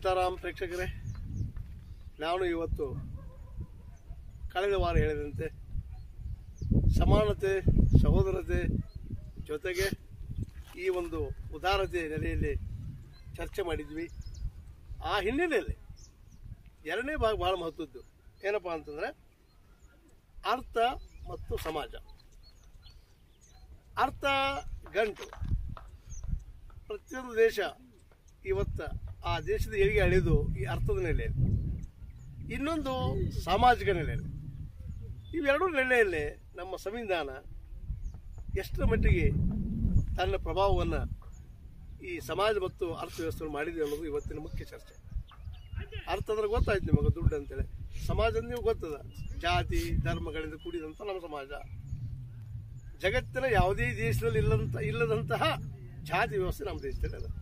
ಸೀತಾರಾಮ್ ಪ್ರೇಕ್ಷಕರೇ ನಾನು ಇವತ್ತು ಕಳೆದ ವಾರ ಹೇಳಿದಂತೆ ಸಮಾನತೆ ಸಹೋದರತೆ ಜೊತೆಗೆ ಈ ಒಂದು ಉದಾರತೆ ನೆಲೆಯಲ್ಲಿ ಚರ್ಚೆ ಮಾಡಿದ್ವಿ ಆ ಹಿನ್ನೆಲೆಯಲ್ಲಿ ಎರಡನೇ ಭಾಗ ಬಹಳ ಮಹತ್ವದ್ದು ಏನಪ್ಪ ಅಂತಂದರೆ ಅರ್ಥ ಮತ್ತು ಸಮಾಜ ಅರ್ಥ ಗಂಟು ಪ್ರತಿಯೊಂದು ದೇಶ ಇವತ್ತು ಆ ದೇಶದ ಏಳಿಗೆ ಅಳೆದು ಈ ಅರ್ಥದ ನೆಲೆಯಲ್ಲಿ ಇನ್ನೊಂದು ಸಾಮಾಜಿಕ ನೆಲೆಯಲ್ಲಿ ಇವೆರಡೂ ನೆಲೆಯಲ್ಲಿ ನಮ್ಮ ಸಂವಿಧಾನ ಎಷ್ಟರ ಮಟ್ಟಿಗೆ ತನ್ನ ಪ್ರಭಾವವನ್ನು ಈ ಸಮಾಜ ಮತ್ತು ಅರ್ಥವ್ಯವಸ್ಥೆ ಮಾಡಿದೆ ಅನ್ನೋದು ಇವತ್ತಿನ ಮುಖ್ಯ ಚರ್ಚೆ ಅರ್ಥ ಅಂದ್ರೆ ಗೊತ್ತಾಯ್ತು ನಿಮಗೆ ದುಡ್ಡು ಅಂತೇಳಿ ಸಮಾಜ ಅಂದ್ರೆ ನೀವು ಗೊತ್ತದ ಜಾತಿ ಧರ್ಮಗಳಿಂದ ಕೂಡಿದಂಥ ನಮ್ಮ ಸಮಾಜ ಜಗತ್ತಿನ ಯಾವುದೇ ದೇಶದಲ್ಲಿ ಇಲ್ಲದಂತ ಇಲ್ಲದಂತಹ ಜಾತಿ ವ್ಯವಸ್ಥೆ ನಮ್ಮ ದೇಶದಲ್ಲಿ ಅದ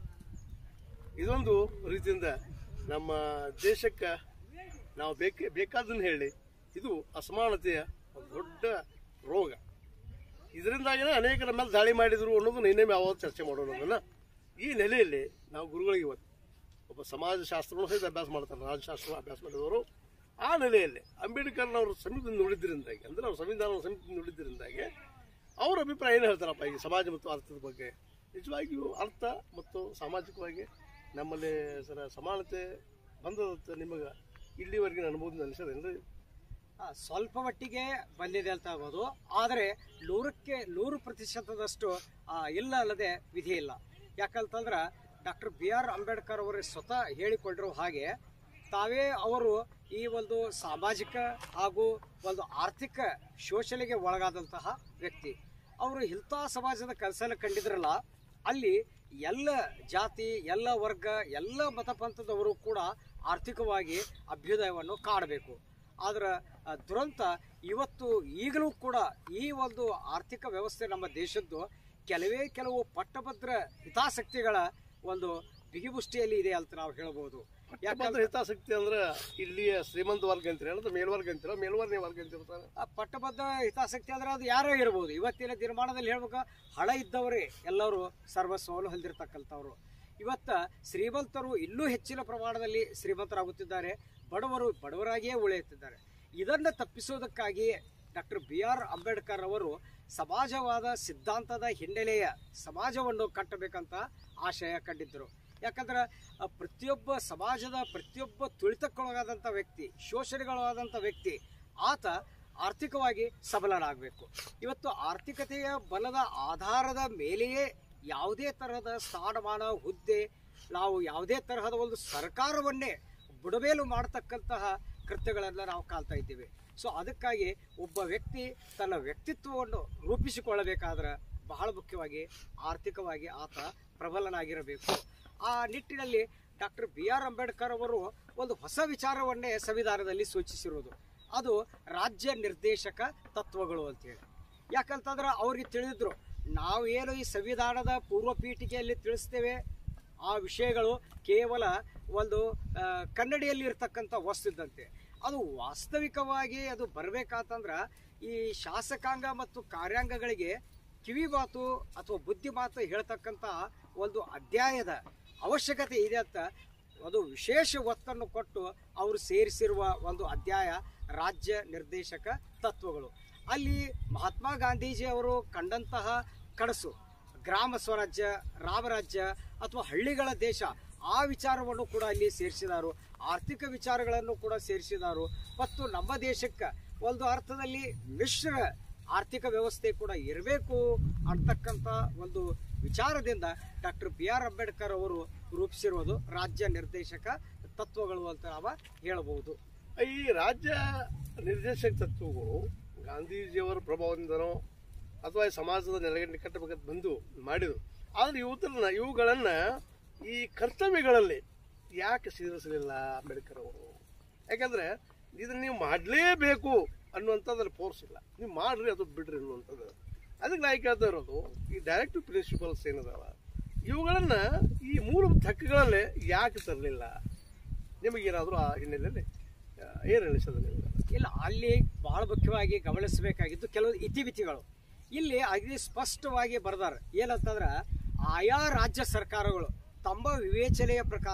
ಇದೊಂದು ರೀತಿಯಿಂದ ನಮ್ಮ ದೇಶಕ್ಕೆ ನಾವು ಬೇಕೇ ಬೇಕಾದನ್ನು ಹೇಳಿ ಇದು ಅಸಮಾನತೆಯ ಒಂದು ದೊಡ್ಡ ರೋಗ ಇದರಿಂದಾಗಿನೇ ಅನೇಕರ ಮೇಲೆ ದಾಳಿ ಮಾಡಿದ್ರು ಅನ್ನೋದು ನಿನ್ನೆ ಯಾವಾಗ ಚರ್ಚೆ ಮಾಡೋಣ ಅದನ್ನ ಈ ನೆಲೆಯಲ್ಲಿ ನಾವು ಗುರುಗಳಿಗೆ ಇವತ್ತು ಒಬ್ಬ ಸಮಾಜಶಾಸ್ತ್ರವನ್ನು ಸಹಿತ ಅಭ್ಯಾಸ ಮಾಡ್ತಾರೆ ರಾಜಶಾಸ್ತ್ರ ಅಭ್ಯಾಸ ಮಾಡಿದವರು ಆ ನೆಲೆಯಲ್ಲಿ ಅಂಬೇಡ್ಕರ್ನವರು ಸಮೀಪ ನೋಡಿದ್ದರಿಂದಾಗಿ ಅಂದ್ರೆ ಅವ್ರ ಸಂವಿಧಾನವನ್ನು ಸಮೀಪ ನೋಡಿದ್ದರಿಂದಾಗಿ ಅವ್ರ ಅಭಿಪ್ರಾಯ ಏನು ಹೇಳ್ತಾರಪ್ಪ ಈ ಸಮಾಜ ಮತ್ತು ಅರ್ಥದ ಬಗ್ಗೆ ನಿಜವಾಗಿಯೂ ಅರ್ಥ ಮತ್ತು ಸಾಮಾಜಿಕವಾಗಿ ನಮ್ಮಲ್ಲಿ ಸರ ಸಮಾನತೆ ಬಂದದಂತ ನಿಮಗೆ ಇಲ್ಲಿವರೆಗಿನ ಅನುಭವದಿಂದ ಅನಿಸೋದೇನ್ರಿ ಆ, ಸ್ವಲ್ಪ ಮಟ್ಟಿಗೆ ಬಂದಿದೆ ಅಂತ ಆಗ್ಬೋದು ಆದರೆ ನೂರಕ್ಕೆ ನೂರು ಪ್ರತಿಶತದಷ್ಟು ಆ, ಇಲ್ಲ ಅಲ್ಲದೆ ವಿಧಿ ಇಲ್ಲ ಯಾಕಂತಂದ್ರೆ ಡಾಕ್ಟರ್ ಬಿ ಆರ್ ಅಂಬೇಡ್ಕರ್ ಅವರು ಸ್ವತಃ ಹೇಳಿಕೊಂಡಿರೋ ಹಾಗೆ ತಾವೇ ಅವರು ಈ ಒಂದು ಸಾಮಾಜಿಕ ಹಾಗೂ ಒಂದು ಆರ್ಥಿಕ ಶೋಷಣೆಗೆ ಒಳಗಾದಂತಹ ವ್ಯಕ್ತಿ ಅವರು ಇಂಥ ಸಮಾಜದ ಕೆಲಸ ಕಂಡಿದ್ರಲ್ಲ ಅಲ್ಲಿ ಎಲ್ಲ ಜಾತಿ ಎಲ್ಲ ವರ್ಗ ಎಲ್ಲ ಮತ ಪಂಥದವರು ಕೂಡ ಆರ್ಥಿಕವಾಗಿ ಅಭ್ಯುದಯವನ್ನು ಕಾಣಬೇಕು ಆದ್ರೆ ಆ, ದುರಂತ ಇವತ್ತು ಈಗಲೂ ಕೂಡ ಈ ಒಂದು ಆರ್ಥಿಕ ವ್ಯವಸ್ಥೆ ನಮ್ಮ ದೇಶದ್ದು ಕೆಲವೇ ಕೆಲವು ಪಟ್ಟಭದ್ರ ಹಿತಾಸಕ್ತಿಗಳ ಒಂದು ಬಿಗಿಬುಷ್ಟಿಯಲ್ಲಿ ಇದೆ ಅಂತ ನಾವು ಹೇಳ್ಬೋದು ಯಾಕಂದ್ರೆ ಯಾಕಂದ್ರೆ ಹಿತಾಸಕ್ತಿ ಅಂದ್ರೆ ಇಲ್ಲಿಯ ಶ್ರೀಮಂತ ವರ್ಗ ಅಂತೀರ ಅಥವಾ ಮೇಲ್ವರ್ಗ ಅಂತೀರ ಮೇಲ್ವರ್ಗ ವರ್ಗ ಅಂತಿರ್ತಾರೆ ಆ ಪಟ್ಟಭದ್ರ ಹಿತಾಸಕ್ತಿ ಅಂದ್ರೆ ಅದು ಯಾರೇ ಇರ್ಬೋದು ಇವತ್ತಿನ ದಿನಮಾನದಲ್ಲಿ ಹೇಳ್ಬೇಕು ಹಣ ಇದ್ದವರೇ ಎಲ್ಲರೂ ಸರ್ವಸ್ವವನ್ನು ಹೊಂದಿರತಕ್ಕಂಥವ್ರು ಇವತ್ತ ಶ್ರೀಮಂತರು ಇನ್ನೂ ಹೆಚ್ಚಿನ ಪ್ರಮಾಣದಲ್ಲಿ ಶ್ರೀಮಂತರಾಗುತ್ತಿದ್ದಾರೆ ಬಡವರು ಬಡವರಾಗಿಯೇ ಉಳಿಯುತ್ತಿದ್ದಾರೆ ಇದನ್ನು ತಪ್ಪಿಸೋದಕ್ಕಾಗಿಯೇ ಡಾಕ್ಟರ್ ಬಿ ಆರ್ ಅಂಬೇಡ್ಕರ್ ಅವರು ಸಮಾಜವಾದ ಸಿದ್ಧಾಂತದ ಹಿನ್ನೆಲೆಯ ಸಮಾಜವನ್ನು ಕಟ್ಟಬೇಕಂತ ಆಶಯ ಕಂಡಿದ್ದರು ಯಾಕಂದ್ರೆ ಆ, ಪ್ರತಿಯೊಬ್ಬ ಸಮಾಜದ ಪ್ರತಿಯೊಬ್ಬ ತುಳಿತಕ್ಕೊಳಗಾದಂಥ ವ್ಯಕ್ತಿ ಶೋಷಣೆಗೊಳಗಾದಂಥ ವ್ಯಕ್ತಿ ಆತ ಆರ್ಥಿಕವಾಗಿ ಸಬಲನಾಗಬೇಕು ಇವತ್ತು ಆರ್ಥಿಕತೆಯ ಬಲದ ಆಧಾರದ ಮೇಲೆಯೇ ಯಾವುದೇ ತರಹದ ಸ್ಥಾನಮಾನ ಹುದ್ದೆ ನಾವು ಯಾವುದೇ ತರಹದ ಒಂದು ಸರ್ಕಾರವನ್ನೇ ಬುಡಮೇಲು ಮಾಡತಕ್ಕಂತಹ ಕೃತ್ಯಗಳನ್ನು ನಾವು ಕಾಲ್ತಾ ಇದ್ದೀವಿ ಸೊ ಅದಕ್ಕಾಗಿ ಒಬ್ಬ ವ್ಯಕ್ತಿ ತನ್ನ ವ್ಯಕ್ತಿತ್ವವನ್ನು ರೂಪಿಸಿಕೊಳ್ಳಬೇಕಾದ್ರೆ ಬಹಳ ಮುಖ್ಯವಾಗಿ ಆರ್ಥಿಕವಾಗಿ ಆತ ಪ್ರಬಲನಾಗಿರಬೇಕು ಆ ನಿಟ್ಟಿನಲ್ಲಿ ಡಾಕ್ಟರ್ ಬಿ ಆರ್ ಅಂಬೇಡ್ಕರ್ ಅವರು ಒಂದು ಹೊಸ ವಿಚಾರವನ್ನೇ ಸಂವಿಧಾನದಲ್ಲಿ ಸೂಚಿಸಿರುವುದು ಅದು ರಾಜ್ಯ ನಿರ್ದೇಶಕ ತತ್ವಗಳು ಅಂತೇಳಿ ಯಾಕಂತಂದ್ರೆ ಅವ್ರಿಗೆ ತಿಳಿದಿದ್ರು ನಾವೇನು ಈ ಸಂವಿಧಾನದ ಪೂರ್ವ ಪೀಠಿಕೆಯಲ್ಲಿ ತಿಳಿಸ್ತೇವೆ ಆ ವಿಷಯಗಳು ಕೇವಲ ಒಂದು ಆ, ಕನ್ನಡಿಯಲ್ಲಿ ಇರ್ತಕ್ಕಂಥ ವಸ್ತು ಇದ್ದಂತೆ ಅದು ವಾಸ್ತವಿಕವಾಗಿ ಅದು ಬರಬೇಕಾತಂದ್ರೆ ಈ ಶಾಸಕಾಂಗ ಮತ್ತು ಕಾರ್ಯಾಂಗಗಳಿಗೆ ಕಿವಿ ಮಾತು ಅಥವಾ ಬುದ್ಧಿ ಮಾತು ಹೇಳ್ತಕ್ಕಂಥ ಒಂದು ಅಧ್ಯಾಯದ ಅವಶ್ಯಕತೆ ಇದೆ ಅಂತ ಅದು ವಿಶೇಷ ಒತ್ತನ್ನು ಕೊಟ್ಟು ಅವರು ಸೇರಿಸಿರುವ ಒಂದು ಅಧ್ಯಾಯ ರಾಜ್ಯ ನಿರ್ದೇಶಕ ತತ್ವಗಳು ಅಲ್ಲಿ ಮಹಾತ್ಮ ಗಾಂಧೀಜಿ ಅವರು ಕಂಡಂತಹ ಕನಸು ಗ್ರಾಮ ಸ್ವರಾಜ್ಯ ರಾಮರಾಜ್ಯ ಅಥವಾ ಹಳ್ಳಿಗಳ ದೇಶ ಆ ವಿಚಾರವನ್ನು ಕೂಡ ಅಲ್ಲಿ ಸೇರಿಸಿದಾರು ಆರ್ಥಿಕ ವಿಚಾರಗಳನ್ನು ಕೂಡ ಸೇರಿಸಿದಾರು ಮತ್ತು ನಮ್ಮ ದೇಶಕ್ಕೆ ಒಂದು ಅರ್ಥದಲ್ಲಿ ಮಿಶ್ರ ಆರ್ಥಿಕ ವ್ಯವಸ್ಥೆ ಕೂಡ ಇರಬೇಕು ಅಂತಕ್ಕಂಥ ಒಂದು ವಿಚಾರದಿಂದ ಡಾಕ್ಟರ್ ಬಿ ಆರ್ ಅಂಬೇಡ್ಕರ್ ಅವರು ರೂಪಿಸಿರುವುದು ರಾಜ್ಯ ನಿರ್ದೇಶಕ ತತ್ವಗಳು ಅಂತ ನಾವು ಹೇಳಬಹುದು ಈ ರಾಜ್ಯ ನಿರ್ದೇಶಕ ತತ್ವಗಳು ಗಾಂಧೀಜಿಯವರ ಪ್ರಭಾವದಿಂದನೋ ಅಥವಾ ಈ ಸಮಾಜದ ನೆಲೆಗಟ್ಟು ಕಟ್ಟಬೇಕಂತ ಬಂದು ಮಾಡಿದ್ರು ಆದರೆ ಇವುಗಳನ್ನ ಇವುಗಳನ್ನ ಈ ಕರ್ತವ್ಯಗಳಲ್ಲಿ ಯಾಕೆ ಸೇರಿಸಲಿಲ್ಲ ಅಂಬೇಡ್ಕರ್ ಅವರು ಯಾಕಂದ್ರೆ ಇದನ್ನ ನೀವು ಮಾಡಲೇಬೇಕು ಅನ್ನುವಂಥದ್ರಲ್ಲಿ ಫೋರ್ಸ್ ಇಲ್ಲ ನೀವು ಮಾಡ್ರಿ ಅದು ಬಿಡ್ರಿ ಅನ್ನುವಂಥದ್ದು ಅದಕ್ಕೆ ನಾ ಕೇಳ್ತಾ ಇರೋದು ಈ ಡೈರೆಕ್ಟಿವ್ ಪ್ರಿನ್ಸಿಪಲ್ಸ್ ಏನದಾವ ಇವುಗಳನ್ನ ಈ ಮೂಲಭೂತ ಹಕ್ಕುಗಳಲ್ಲೇ ಯಾಕೆ ತರಲಿಲ್ಲ ನಿಮಗೇನಾದರೂ ಆ ಹಿನ್ನೆಲೆಯಲ್ಲಿ ಆ, ಏನು ಅನಿಸೋದು ನಿಮಗೆ ಇಲ್ಲ ಅಲ್ಲಿ ಬಹಳ ಮುಖ್ಯವಾಗಿ ಗಮನಿಸಬೇಕಾಗಿದ್ದು ಕೆಲವು ಇತಿಮಿತಿಗಳು ಇಲ್ಲಿ ಅತಿ ಸ್ಪಷ್ಟವಾಗಿ ಬರ್ದಾರ ಏನಂತಂದ್ರ ಆಯಾ ರಾಜ್ಯ ಸರ್ಕಾರಗಳು ತಮ್ಮ ವಿವೇಚನೆಯ ಪ್ರಕಾರ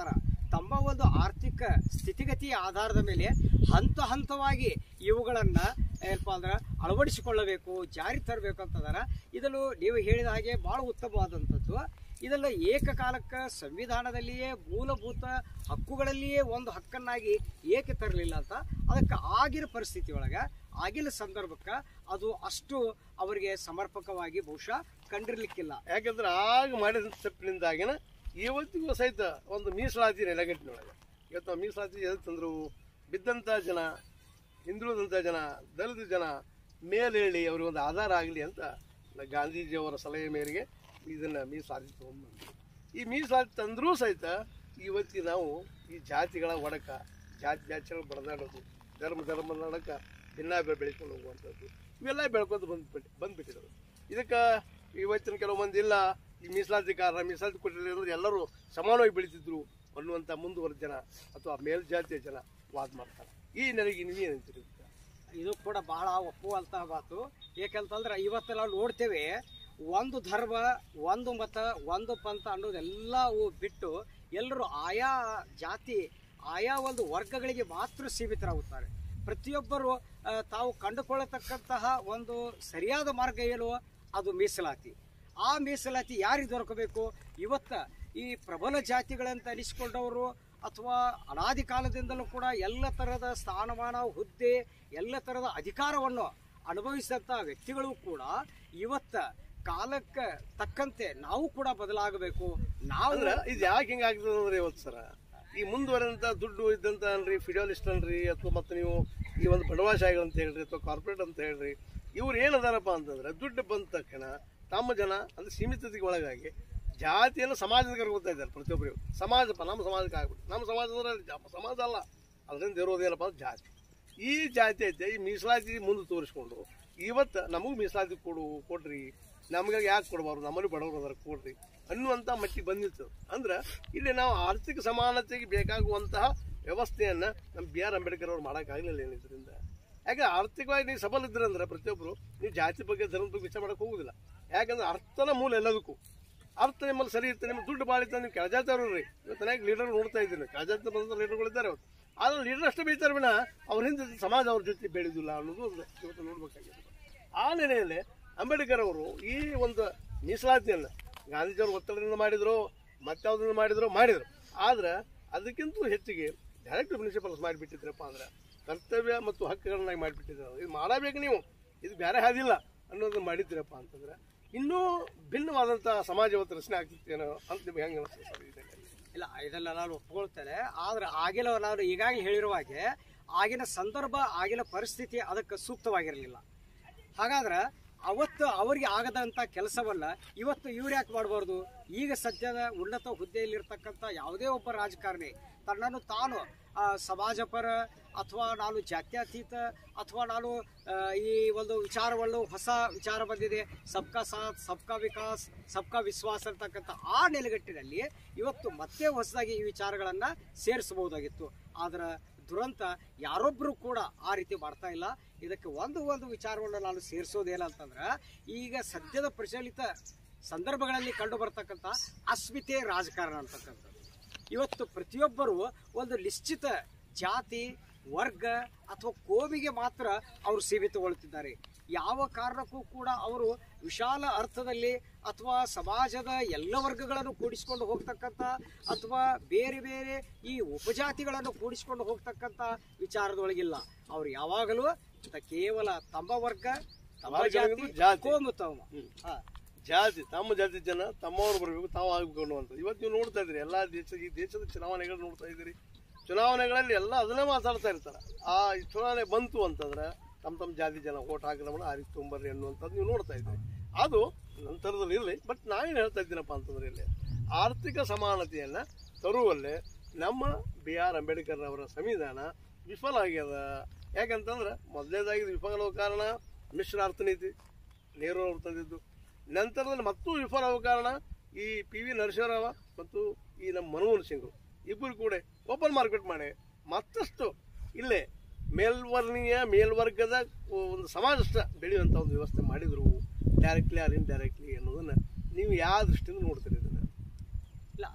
ತಮ್ಮ ಒಂದು ಆರ್ಥಿಕ ಸ್ಥಿತಿಗತಿಯ ಆಧಾರದ ಮೇಲೆ ಹಂತ ಹಂತವಾಗಿ ಇವುಗಳನ್ನ ಏನಪ್ಪ ಅಂದ್ರೆ ಅಳವಡಿಸಿಕೊಳ್ಳಬೇಕು ಜಾರಿ ತರಬೇಕು ಅಂತಂದ್ರೆ ಇದನ್ನು ನೀವು ಹೇಳಿದ ಹಾಗೆ ಬಹಳ ಉತ್ತಮವಾದಂಥದ್ದು ಇದೆಲ್ಲ ಏಕಕಾಲಕ್ಕೆ ಸಂವಿಧಾನದಲ್ಲಿಯೇ ಮೂಲಭೂತ ಹಕ್ಕುಗಳಲ್ಲಿಯೇ ಒಂದು ಹಕ್ಕನ್ನಾಗಿ ಏಕೆ ತರಲಿಲ್ಲ ಅಂತ ಅದಕ್ಕೆ ಆಗಿನ ಪರಿಸ್ಥಿತಿ ಒಳಗೆ ಆಗಿನ ಸಂದರ್ಭಕ್ಕೆ ಅದು ಅಷ್ಟು ಅವರಿಗೆ ಸಮರ್ಪಕವಾಗಿ ಬಹುಶಃ ಕಂಡಿರ್ಲಿಕ್ಕಿಲ್ಲ ಯಾಕಂದ್ರೆ ಆಗ ಮಾಡಿದ ತಪ್ಪಿನಿಂದಾಗಿನ ಇವತ್ತಿಗೂ ಸಹಿತ ಒಂದು ಮೀಸಲಾತಿ ನೆಲೆಗಟ್ಟಿನೊಳಗೆ ಇವತ್ತು ನಾವು ಮೀಸಲಾತಿ ಎದಕ್ಕಂದ್ರು ಬಿದ್ದಂಥ ಜನ ಹಿಂದುಳಿದಂಥ ಜನ ದಲಿತ ಜನ ಮೇಲೇಳಿ ಅವ್ರಿಗೆ ಒಂದು ಆಧಾರ ಆಗಲಿ ಅಂತ ನ- ಗಾಂಧೀಜಿಯವರ ಸಲಹೆ ಮೇರೆಗೆ ಇದನ್ನು ಮೀಸಲಾತಿ ತೊಗೊಂಡ್ಬಂದ್ವಿ ಈ ಮೀಸಲಾತಿ ತಂದರೂ ಸಹಿತ ಇವತ್ತಿಗೆ ನಾವು ಈ ಜಾತಿಗಳ ಒಡಕ ಜಾತಿ ಜಾತಿಗಳ ಬಡದಾಡೋದು ಧರ್ಮ ಧರ್ಮದ ನಡಕ ಭಿನ್ನಾಭಿಪ್ರಾಯ ಬೆಳ್ಕೊಂಡು ಹೋಗುವಂಥದ್ದು ಇವೆಲ್ಲ ಬೆಳ್ಕೊಂಡು ಬಂದ್ಬಿಟ್ಟು ಬಂದ್ಬಿಟ್ಟಿದ್ರು ಇದಕ್ಕೆ ಇವತ್ತಿನ ಕೆಲವು ಮಂದಿ ಇಲ್ಲ ಈ ಮೀಸಲಾತಿ ಕಾರಣ ಮೀಸಲಾತಿ ಕೊಟ್ಟಿಲ್ಲ ಅಂದ್ರೆ ಎಲ್ಲರೂ ಸಮಾನವಾಗಿ ಬೆಳೀತಿದ್ರು ಅನ್ನುವಂಥ ಮುಂದುವರೆದ ಜನ ಅಥವಾ ಮೇಲ್ಜಾತಿಯ ಜನ ವಾದ ಮಾಡ್ತಾರೆ ಈ ನನಗೆ ನೀವೇನಂತೀರಿ ಇದಕ್ಕೆ? ಇದು ಕೂಡ ಬಹಳ ಒಪ್ಪುವಂತಹ ಮಾತು ಏಕೆಂತಂದ್ರೆ ಇವತ್ತು ನಾವು ನೋಡ್ತೇವೆ ಒಂದು ಧರ್ಮ ಒಂದು ಮತ ಒಂದು ಪಂಥ ಅನ್ನೋದೆಲ್ಲವೂ ಬಿಟ್ಟು ಎಲ್ಲರೂ ಆಯಾ ಜಾತಿ ಆಯಾ ಒಂದು ವರ್ಗಗಳಿಗೆ ಮಾತ್ರ ಸೀಮಿತರಾಗುತ್ತಾರೆ ಪ್ರತಿಯೊಬ್ಬರು ಆ, ತಾವು ಕಂಡುಕೊಳ್ಳತಕ್ಕಂತಹ ಒಂದು ಸರಿಯಾದ ಮಾರ್ಗ ಏನು ಅದು ಮೀಸಲಾತಿ ಆ ಮೀಸಲಾತಿ ಯಾರಿಗೆ ದೊರಕಬೇಕು ಇವತ್ತ ಈ ಪ್ರಬಲ ಜಾತಿಗಳಂತ ಅನಿಸಿಕೊಂಡವರು ಅಥವಾ ಅನಾದಿ ಕಾಲದಿಂದಲೂ ಕೂಡ ಎಲ್ಲ ತರಹದ ಸ್ಥಾನಮಾನ ಹುದ್ದೆ ಎಲ್ಲ ತರಹದ ಅಧಿಕಾರವನ್ನು ಅನುಭವಿಸಿದಂಥ ವ್ಯಕ್ತಿಗಳು ಕೂಡ ಇವತ್ತ ಕಾಲಕ್ಕೆ ತಕ್ಕಂತೆ ನಾವು ಕೂಡ ಬದಲಾಗಬೇಕು ನಾವು ಅಂದ್ರೆ ಇದು ಯಾಕೆ ಹಿಂಗೆ ಆಗ್ತದೆ ಅಂದ್ರೆ ಇವತ್ತು ಸರ ಈ ಮುಂದುವರೆದಂಥ ದುಡ್ಡು ಇದ್ದಂಥ ಅನ್ರಿ ಫಿಡಲಿಸ್ಟ್ ಅನ್ರಿ ಅಥವಾ ಮತ್ತೆ ನೀವು ಈ ಒಂದು ಬಂಡವಾಳಶಾಹಿಗಳು ಅಂತ ಹೇಳ್ರಿ ಅಥವಾ ಕಾರ್ಪೊರೇಟ್ ಅಂತ ಹೇಳ್ರಿ ಇವ್ರು ಏನದಾರಪ್ಪ ಅಂತಂದ್ರೆ ದುಡ್ಡು ಬಂದ ತಕ್ಷಣ ತಮ್ಮ ಜನ ಅಂದ್ರೆ ಸೀಮಿತತೆಗೆ ಒಳಗಾಗಿ ಜಾತಿಯನ್ನು ಸಮಾಜದ ಕರ್ಕೊತಾ ಇದ್ದಾರೆ ಪ್ರತಿಯೊಬ್ಬರಿಗೂ ಸಮಾಜಪ್ಪ ನಮ್ಮ ಸಮಾಜಕ್ಕೆ ಆಗ್ಬಿಟ್ಟು ನಮ್ಮ ಸಮಾಜದಲ್ಲಿ ಜ- ಸಮಾಜ ಅಲ್ಲ ಅದರಿಂದ ಇರೋದೇನಪ್ಪ ಅಂದ್ರೆ ಜಾತಿ ಈ ಜಾತಿ ಐತೆ ಈ ಮೀಸಲಾತಿ ಮುಂದೆ ತೋರಿಸ್ಕೊಂಡು ಇವತ್ತು ನಮಗೂ ಮೀಸಲಾತಿ ಕೊಡು ಕೊಡ್ರಿ ನಮ್ಗೆ ಯಾಕೆ ಕೊಡಬಾರ್ದು ನಮ್ಮಲ್ಲಿ ಬಡವರು ಅದರ ಕೊಡ್ರಿ ಅನ್ನುವಂಥ ಮಟ್ಟಿಗೆ ಬಂದಿತ್ತು ಅಂದ್ರೆ ಇಲ್ಲಿ ನಾವು ಆರ್ಥಿಕ ಸಮಾನತೆಗೆ ಬೇಕಾಗುವಂತಹ ವ್ಯವಸ್ಥೆಯನ್ನ ನಮ್ಮ ಬಿ ಆರ್ ಅಂಬೇಡ್ಕರ್ ಅವ್ರು ಮಾಡೋಕ್ಕಾಗಲಿಲ್ಲ ಏನಿದ್ರಿಂದ ಯಾಕೆ ಆರ್ಥಿಕವಾಗಿ ನೀವು ಸಬಲ ಇದ್ರಂದ್ರೆ ಪ್ರತಿಯೊಬ್ಬರು ನೀವು ಜಾತಿ ಬಗ್ಗೆ ಧರ್ಮದ ಬಗ್ಗೆ ವಿಚಾರ ಮಾಡಕ್ಕೆ ಹೋಗುದಿಲ್ಲ ಯಾಕಂದ್ರೆ ಅರ್ಥನ ಮೂಲ ಎಲ್ಲದಕ್ಕೂ ಅರ್ಥ ನಿಮ್ಮಲ್ಲಿ ಸರಿ ಇರ್ತದೆ ನಿಮ್ಗೆ ದುಡ್ಡು ಭಾಳ ಇತ್ತು ನೀವು ಕೆಳಜಾತಿಯವರು ರೀ ಇವತ್ತು ಲೀಡರ್ ನೋಡ್ತಾ ಇದ್ದೀನಿ ಕೆಳಜಾತಿ ಬಂದ ಲೀಡರ್ಗಳಿದ್ದಾರೆ ಅವ್ರು ಆದ್ರೆ ಲೀಡರ್ ಅಷ್ಟೇ ಬೈತಾರೆ ವಿನ ಅವ್ರ ಹಿಂದೆ ಸಮಾಜ ಅವ್ರ ಜೊತೆ ಬೆಳೆದಿಲ್ಲ ಅನ್ನೋದು ಒಂದು ಇವತ್ತು ನೋಡ್ಬೇಕಾಗಿದೆ ಆ ನೆಲೆಯಲ್ಲಿ ಅಂಬೇಡ್ಕರ್ ಅವರು ಈ ಒಂದು ಮೀಸಲಾತಿಯನ್ನು ಗಾಂಧೀಜಿಯವರು ಒತ್ತಡದಿಂದ ಮಾಡಿದ್ರು ಮತ್ತಾವುದರಿಂದ ಮಾಡಿದ್ರು ಮಾಡಿದ್ರು ಆದ್ರೆ ಅದಕ್ಕಿಂತ ಹೆಚ್ಚಿಗೆ ಡೈರೆಕ್ಟ್ ಪ್ರಿನ್ಸಿಪಲ್ಸ್ ಮಾಡಿಬಿಟ್ಟಿದ್ರಪ್ಪ ಅಂದ್ರೆ ಕರ್ತವ್ಯ ಮತ್ತು ಹಕ್ಕುಗಳನ್ನಾಗಿ ಮಾಡಿಬಿಟ್ಟಿದ್ರು ಇದು ಮಾಡಬೇಕು ನೀವು ಇದು ಬೇರೆ ಹಾದಿಲ್ಲ ಅನ್ನೋದನ್ನ ಮಾಡಿದ್ದೀರಪ್ಪ ಅಂತಂದ್ರೆ ಇನ್ನೂ ಭಿನ್ನವಾದಂಥ ಸಮಾಜ ಇವತ್ತು ರಚನೆ ಆಗ್ತಿತ್ತೇನೋ ಅಂತ ನಿಮ್ಗೆ ಹೆಂಗೆ ಅನಿಸ್ತದೆ ಸರ್ ಇದರಲ್ಲಿ? ಇಲ್ಲ ಇದೆಲ್ಲ ನಾನು ಒಪ್ಕೊಳ್ತೇನೆ ಆದ್ರೆ ಆಗಿನ ನಾನು ಈಗಾಗಲೇ ಹೇಳಿರುವ ಹಾಗೆ ಆಗಿನ ಸಂದರ್ಭ ಆಗಿನ ಪರಿಸ್ಥಿತಿ ಅದಕ್ಕೆ ಸೂಕ್ತವಾಗಿರಲಿಲ್ಲ ಹಾಗಾದ್ರೆ ಅವತ್ತು ಅವರಿಗೆ ಆಗದಂಥ ಕೆಲಸವನ್ನ ಇವತ್ತು ಇವ್ರು ಯಾಕೆ ಮಾಡಬಾರ್ದು ಈಗ ಸದ್ಯದ ಉನ್ನತ ಹುದ್ದೆಯಲ್ಲಿರ್ತಕ್ಕಂಥ ಯಾವುದೇ ಒಬ್ಬ ರಾಜಕಾರಣಿ ತನ್ನನ್ನು ತಾನು ಆ, ಸಮಾಜಪರ ಅಥವಾ ನಾನು ಜಾತ್ಯತೀತ ಅಥವಾ ನಾನು ಆ, ಈ ಒಂದು ವಿಚಾರವನ್ನು ಹೊಸ ವಿಚಾರ ಬಂದಿದೆ ಸಬ್ಕಾ ಸಾಥ್ ಸಬ್ಕಾ ವಿಕಾಸ್ ಸಬ್ಕಾ ವಿಶ್ವಾಸ ಅಂತಕ್ಕಂಥ ಆ ನೆಲೆಗಟ್ಟಿನಲ್ಲಿ ಇವತ್ತು ಮತ್ತೆ ಹೊಸದಾಗಿ ಈ ವಿಚಾರಗಳನ್ನು ಸೇರಿಸಬಹುದಾಗಿತ್ತು ಆದ್ರೆ ದುರಂತ ಯಾರೊಬ್ಬರು ಕೂಡ ಆ ರೀತಿ ಮಾಡ್ತಾ ಇಲ್ಲ ಇದಕ್ಕೆ ಒಂದು ಒಂದು ವಿಚಾರವನ್ನು ನಾನು ಸೇರಿಸೋದೇನ ಅಂತಂದ್ರೆ ಈಗ ಸದ್ಯದ ಪ್ರಚಲಿತ ಸಂದರ್ಭಗಳಲ್ಲಿ ಕಂಡು ಬರ್ತಕ್ಕಂಥ ಅಸ್ಮಿತೆ ರಾಜಕಾರಣ ಅಂತಕ್ಕಂಥದ್ದು ಇವತ್ತು ಪ್ರತಿಯೊಬ್ಬರು ಒಂದು ನಿಶ್ಚಿತ ಜಾತಿ ವರ್ಗ ಅಥವಾ ಕೋಮಿಗೆ ಮಾತ್ರ ಅವರು ಸೀಮಿತಗೊಳ್ಳುತ್ತಿದ್ದಾರೆ ಯಾವ ಕಾರಣಕ್ಕೂ ಕೂಡ ಅವರು ವಿಶಾಲ ಅರ್ಥದಲ್ಲಿ ಅಥವಾ ಸಮಾಜದ ಎಲ್ಲ ವರ್ಗಗಳನ್ನು ಕೂಡಿಸಿಕೊಂಡು ಹೋಗ್ತಕ್ಕಂಥ ಅಥವಾ ಬೇರೆ ಬೇರೆ ಈ ಉಪಜಾತಿಗಳನ್ನು ಕೂಡಿಸಿಕೊಂಡು ಹೋಗ್ತಕ್ಕಂಥ ವಿಚಾರದೊಳಗಿಲ್ಲ ಅವ್ರು ಯಾವಾಗಲೂ ತ- ಕೇವಲ ತಮ್ಮ ವರ್ಗ ತಮ್ಮ ಜಾತಿ ಜಾತಿ. ಕೋಮು ತಮ್ಮ ಹಾ. ಜಾತಿ ತಮ್ಮ ಜಾತಿ ಜನ ತಮ್ಮವ್ರು ಬರಬೇಕು ತಾವು ಆಗ್ಬೇಕು ಅನ್ನುವಂಥದ್ದು ಇವತ್ತು ನೀವು ನೋಡ್ತಾ ಇದ್ದೀರಿ ಎಲ್ಲ ದೇಶ ಈ ದೇಶದ ಚುನಾವಣೆಗಳು ನೋಡ್ತಾ ಇದ್ದೀರಿ ಚುನಾವಣೆಗಳಲ್ಲಿ ಎಲ್ಲ ಅದನ್ನೇ ಮಾತಾಡ್ತಾ ಇರ್ತಾರೆ ಆ ಈ ಚುನಾವಣೆ ಬಂತು ಅಂತಂದ್ರೆ ತಮ್ಮ ತಮ್ಮ ಜಾತಿ ಜನ ಓಟ್ ಹಾಕಿದವಣ ಆ ರೀತಿ ತೊಂಬರ್ರಿ ಅನ್ನುವಂಥದ್ದು ನೀವು ನೋಡ್ತಾ ಇದ್ದೀರಿ ಅದು ನಂತರದಲ್ಲಿ ಇರಲಿ ಬಟ್ ನಾವೇನು ಹೇಳ್ತಾ ಇದ್ದೀನಪ್ಪ ಅಂತಂದ್ರೆ ಇಲ್ಲಿ ಆರ್ಥಿಕ ಸಮಾನತೆಯನ್ನು ತರುವಲ್ಲೇ ನಮ್ಮ ಬಿ ಆರ್ ಅಂಬೇಡ್ಕರ್ ಅವರ ಸಂವಿಧಾನ ವಿಫಲ ಆಗ್ಯದ ಯಾಕಂತಂದ್ರೆ ಮೊದಲನೇದಾಗಿ ಇದು ವಿಫಲ ಕಾರಣ ಮಿಶ್ರ ಅರ್ಥನೀತಿ ನೆಹರು ಅವರು ತಂದಿದ್ದು ನಂತರದಲ್ಲಿ ಮತ್ತೂ ವಿಫಲ ಆಗುವ ಕಾರಣ ಈ ಪಿ ವಿ ನರಸಿಂಹರಾವ ಮತ್ತು ಈ ನಮ್ಮ ಮನಮೋಹನ್ ಸಿಂಗ್ ಇಬ್ಬರು ಕೂಡ ಓಪನ್ ಮಾರ್ಕೆಟ್ ಮಾಡಿ ಮತ್ತಷ್ಟು ಇಲ್ಲೇ ಮೇಲ್ವರ್ಣೀಯ ಮೇಲ್ವರ್ಗದ ಒಂದು ಸಮಾಜಷ್ಟ ಬೆಳೆಯುವಂಥ ಒಂದು ವ್ಯವಸ್ಥೆ ಮಾಡಿದ್ರು ಡೈರೆಕ್ಟ್ಲಿ ಆರ್ ಇಂಡೈರೆಕ್ಟ್ಲಿ ಅನ್ನೋದನ್ನ ನೀವು ಯಾವ ದೃಷ್ಟಿಯಿಂದ ನೋಡ್ತೀರಿ ಇದನ್ನ ಇಲ್ಲ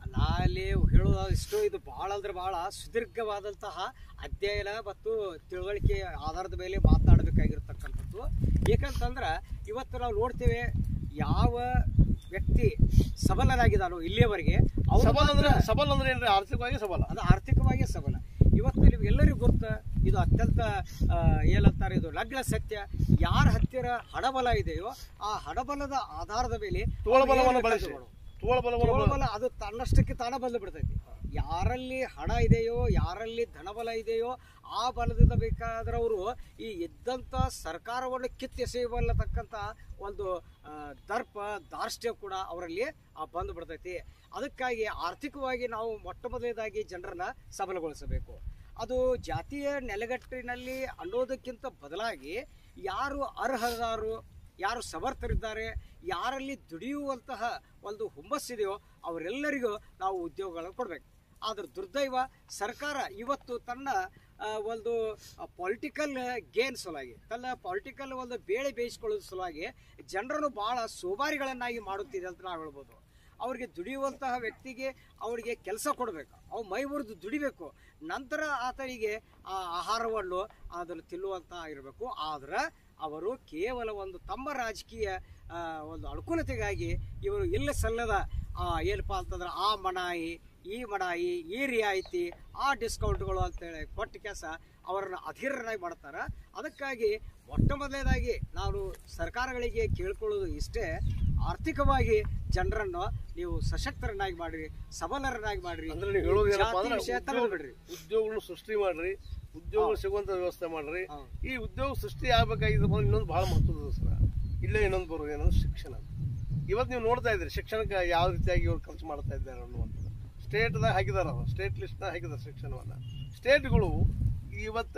ನಾ ಅಲ್ಲಿ ಹೇಳೋದಿಷ್ಟು ಇದು ಬಹಳ ಅಂದ್ರೆ ಬಹಳ ಸುದೀರ್ಘವಾದಂತಹ ಅಧ್ಯಯನ ಮತ್ತು ತಿಳುವಳಿಕೆ ಆಧಾರದ ಮೇಲೆ ಮಾತನಾಡಬೇಕಾಗಿರ್ತಕ್ಕಂಥದ್ದು ಏಕಂತಂದ್ರೆ ಇವತ್ತು ನಾವು ನೋಡ್ತೇವೆ ಯಾವ ವ್ಯಕ್ತಿ ಸಬಲನಾಗಿದ್ದಾನೋ ಇಲ್ಲಿಯವರೆಗೆ ಅವ್ನು ಸಬಲ ಅಂದ್ರೆ ಮಾತ್ರ- ಸಬಲ ಅಂದ್ರೆ ಏನ್ರಿ ಆರ್ಥಿಕವಾಗಿ ಸಬಲ ಅದು ಆರ್ಥಿಕವಾಗಿ ಸಬಲ ಇವತ್ತು ನಿಮ್ಗೆಲ್ಲರಿಗೂ ಗೊತ್ತ ಇದು ಅತ್ಯಂತ ಆ, ಏನಂತಾರೆ ಇದು ಲಗ್ನ ಸತ್ಯ ಯಾರ ಹತ್ತಿರ ಹಣಬಲ ಇದೆಯೋ ಆ ಹಣಬಲದ ಆಧಾರದ ಮೇಲೆ ತೋಳಬಲವನ್ನು ಅವ್ರು ಬಳಸಿ ಏನ್ ಬೇಕಾದ್ರೂ ತೋಳಬಲವನ್ನು ಬಳಸಿ ತೋಳ್ಬಲ ಅದು ತನ್ನಷ್ಟಕ್ಕೆ ತಾನ ಬಂದು ಬಿಡ್ತೈತಿ ಯಾರಲ್ಲಿ ಹಣ ಇದೆಯೋ ಯಾರಲ್ಲಿ ಧನಬಲ ಇದೆಯೋ ಆ ಬಲದಿಂದ ಬೇಕಾದ್ರೆ ಅವರು ಈ ಇದ್ದಂಥ ಸರ್ಕಾರವನ್ನು ಕಿತ್ತೆಸೆಯಬಲ್ಲತಕ್ಕಂಥ ಒಂದು ಆ, ದರ್ಪ ದಾರ್ಷ್ಟ್ಯ ಕೂಡ ಅವರಲ್ಲಿ ಆ ಬಂದು ಬಿಡ್ತೈತಿ ಅದಕ್ಕಾಗಿ ಆರ್ಥಿಕವಾಗಿ ನಾವು ಮೊಟ್ಟ ಮೊದಲನೇದಾಗಿ ಜನರನ್ನ ಸಬಲಗೊಳಿಸಬೇಕು ಅದು ಜಾತಿಯ ನೆಲೆಗಟ್ಟಿನಲ್ಲಿ ಅನ್ನೋದಕ್ಕಿಂತ ಬದಲಾಗಿ ಯಾರು ಅರ್ಹರಾರು ಯಾರು ಸಮರ್ಥರಿದ್ದಾರೆ ಯಾರಲ್ಲಿ ದುಡಿಯುವಂತಹ ಒಂದು ಹುಮ್ಮಸ್ಸಿದೆಯೋ ಅವರೆಲ್ಲರಿಗೂ ನಾವು ಉದ್ಯೋಗಗಳನ್ನು ಕೊಡಬೇಕು ಆದ್ರೆ ದುರ್ದೈವ ಸರ್ಕಾರ ಇವತ್ತು ತನ್ನ ಆ, ಒಂದು ಪೊಲಿಟಿಕಲ್ ಗೇನ್ ಸಲುವಾಗಿ ತನ್ನ ಪೊಲಿಟಿಕಲ್ ಒಂದು ಬೇಳೆ ಬೇಯಿಸ್ಕೊಳ್ಳೋದ್ರ ಸಲುವಾಗಿ ಜನರನ್ನು ಬಹಳ ಸೋಮಾರಿಗಳನ್ನಾಗಿ ಮಾಡುತ್ತಿದೆ ಅಂತ ನಾವು ಹೇಳ್ಬೋದು ಅವ್ರಿಗೆ ದುಡಿಯುವಂತಹ ವ್ಯಕ್ತಿಗೆ ಅವರಿಗೆ ಕೆಲಸ ಕೊಡಬೇಕು ಅವು ಮೈ ಮುರಿದು ದುಡಿಬೇಕು ನಂತರ ಆತನಿಗೆ ಆ ಆಹಾರವನ್ನು ಅದನ್ನು ತಿನ್ನುವಂತ ಇರಬೇಕು ಆದ್ರೆ ಅವರು ಕೇವಲ ಒಂದು ತಮ್ಮ ರಾಜಕೀಯ ಆ, ಒಂದು ಅನುಕೂಲತೆಗಾಗಿ ಇವರು ಇಲ್ಲ ಸಲ್ಲದ ಆ, ಏನಪ್ಪಾ ಅಂತಂದ್ರೆ ಆ ಮನಾಯಿ ಈ ಮನಾಯಿ ಈ ರಿಯಾಯಿತಿ ಆ ಡಿಸ್ಕೌಂಟ್ಗಳು ಅಂತೇಳಿ ಕೊಟ್ಟ ಕೆಲಸ ಅವರನ್ನು ಅಧೀರರಾಗಿ ಮಾಡ್ತಾರೆ ಅದಕ್ಕಾಗಿ ಮೊಟ್ಟ ಮೊದಲನೇದಾಗಿ ನಾನು ಸರ್ಕಾರಗಳಿಗೆ ಕೇಳ್ಕೊಳ್ಳೋದು ಇಷ್ಟೇ ಆರ್ಥಿಕವಾಗಿ ಜನರನ್ನು ನೀವು ಸಶಕ್ತರನ್ನಾಗಿ ಮಾಡ್ರಿ ಸಬಲರನ್ನಾಗಿ ಮಾಡ್ರಿ ಅಂದ್ರೆ ನೀವು ಹೇಳೋದು ಏನಪ್ಪಾ ಜಾತಿ ಅಂದ್ರೆ ವಿಷಯ ಉದ್ಯೋಗ- ತಗೊಳ್ಬೇಡ್ರಿ ಉದ್ಯೋಗಗಳು ಸೃಷ್ಟಿ ಮಾಡ್ರಿ ಉದ್ಯೋಗ ಹೌದು. ಸಿಗುವಂತ ವ್ಯವಸ್ಥೆ ಮಾಡ್ರಿ ಹೌದು. ಈ ಉದ್ಯೋಗ ಸೃಷ್ಟಿ ಆಗ್ಬೇಕಾಗಿದ್ದು ಇನ್ನೊಂದು ಬಹಳ ಮಹತ್ವದ ಸರ್ ಇಲ್ಲೇ ಇನ್ನೊಂದು ಬರೋದು ಏನಂದ್ರೆ ಶಿಕ್ಷಣ ಇವತ್ತು ನೀವು ನೋಡ್ತಾ ಇದ್ರಿ ಶಿಕ್ಷಣಕ್ಕೆ ಯಾವ ರೀತಿಯಾಗಿ ಇವ್ರು ಖರ್ಚು ಮಾಡ್ತಾ ಇದ್ದಾರೆ ಅನ್ನುವಂಥದ್ದು ಸ್ಟೇಟ್ದಾಗ ಹಾಕಿದಾರ ಸ್ಟೇಟ್ ಲಿಸ್ಟ್ನ ಹಾಕಿದಾರೆ ಶಿಕ್ಷಣವನ್ನ ಸ್ಟೇಟ್ಗಳು ಇವತ್ತ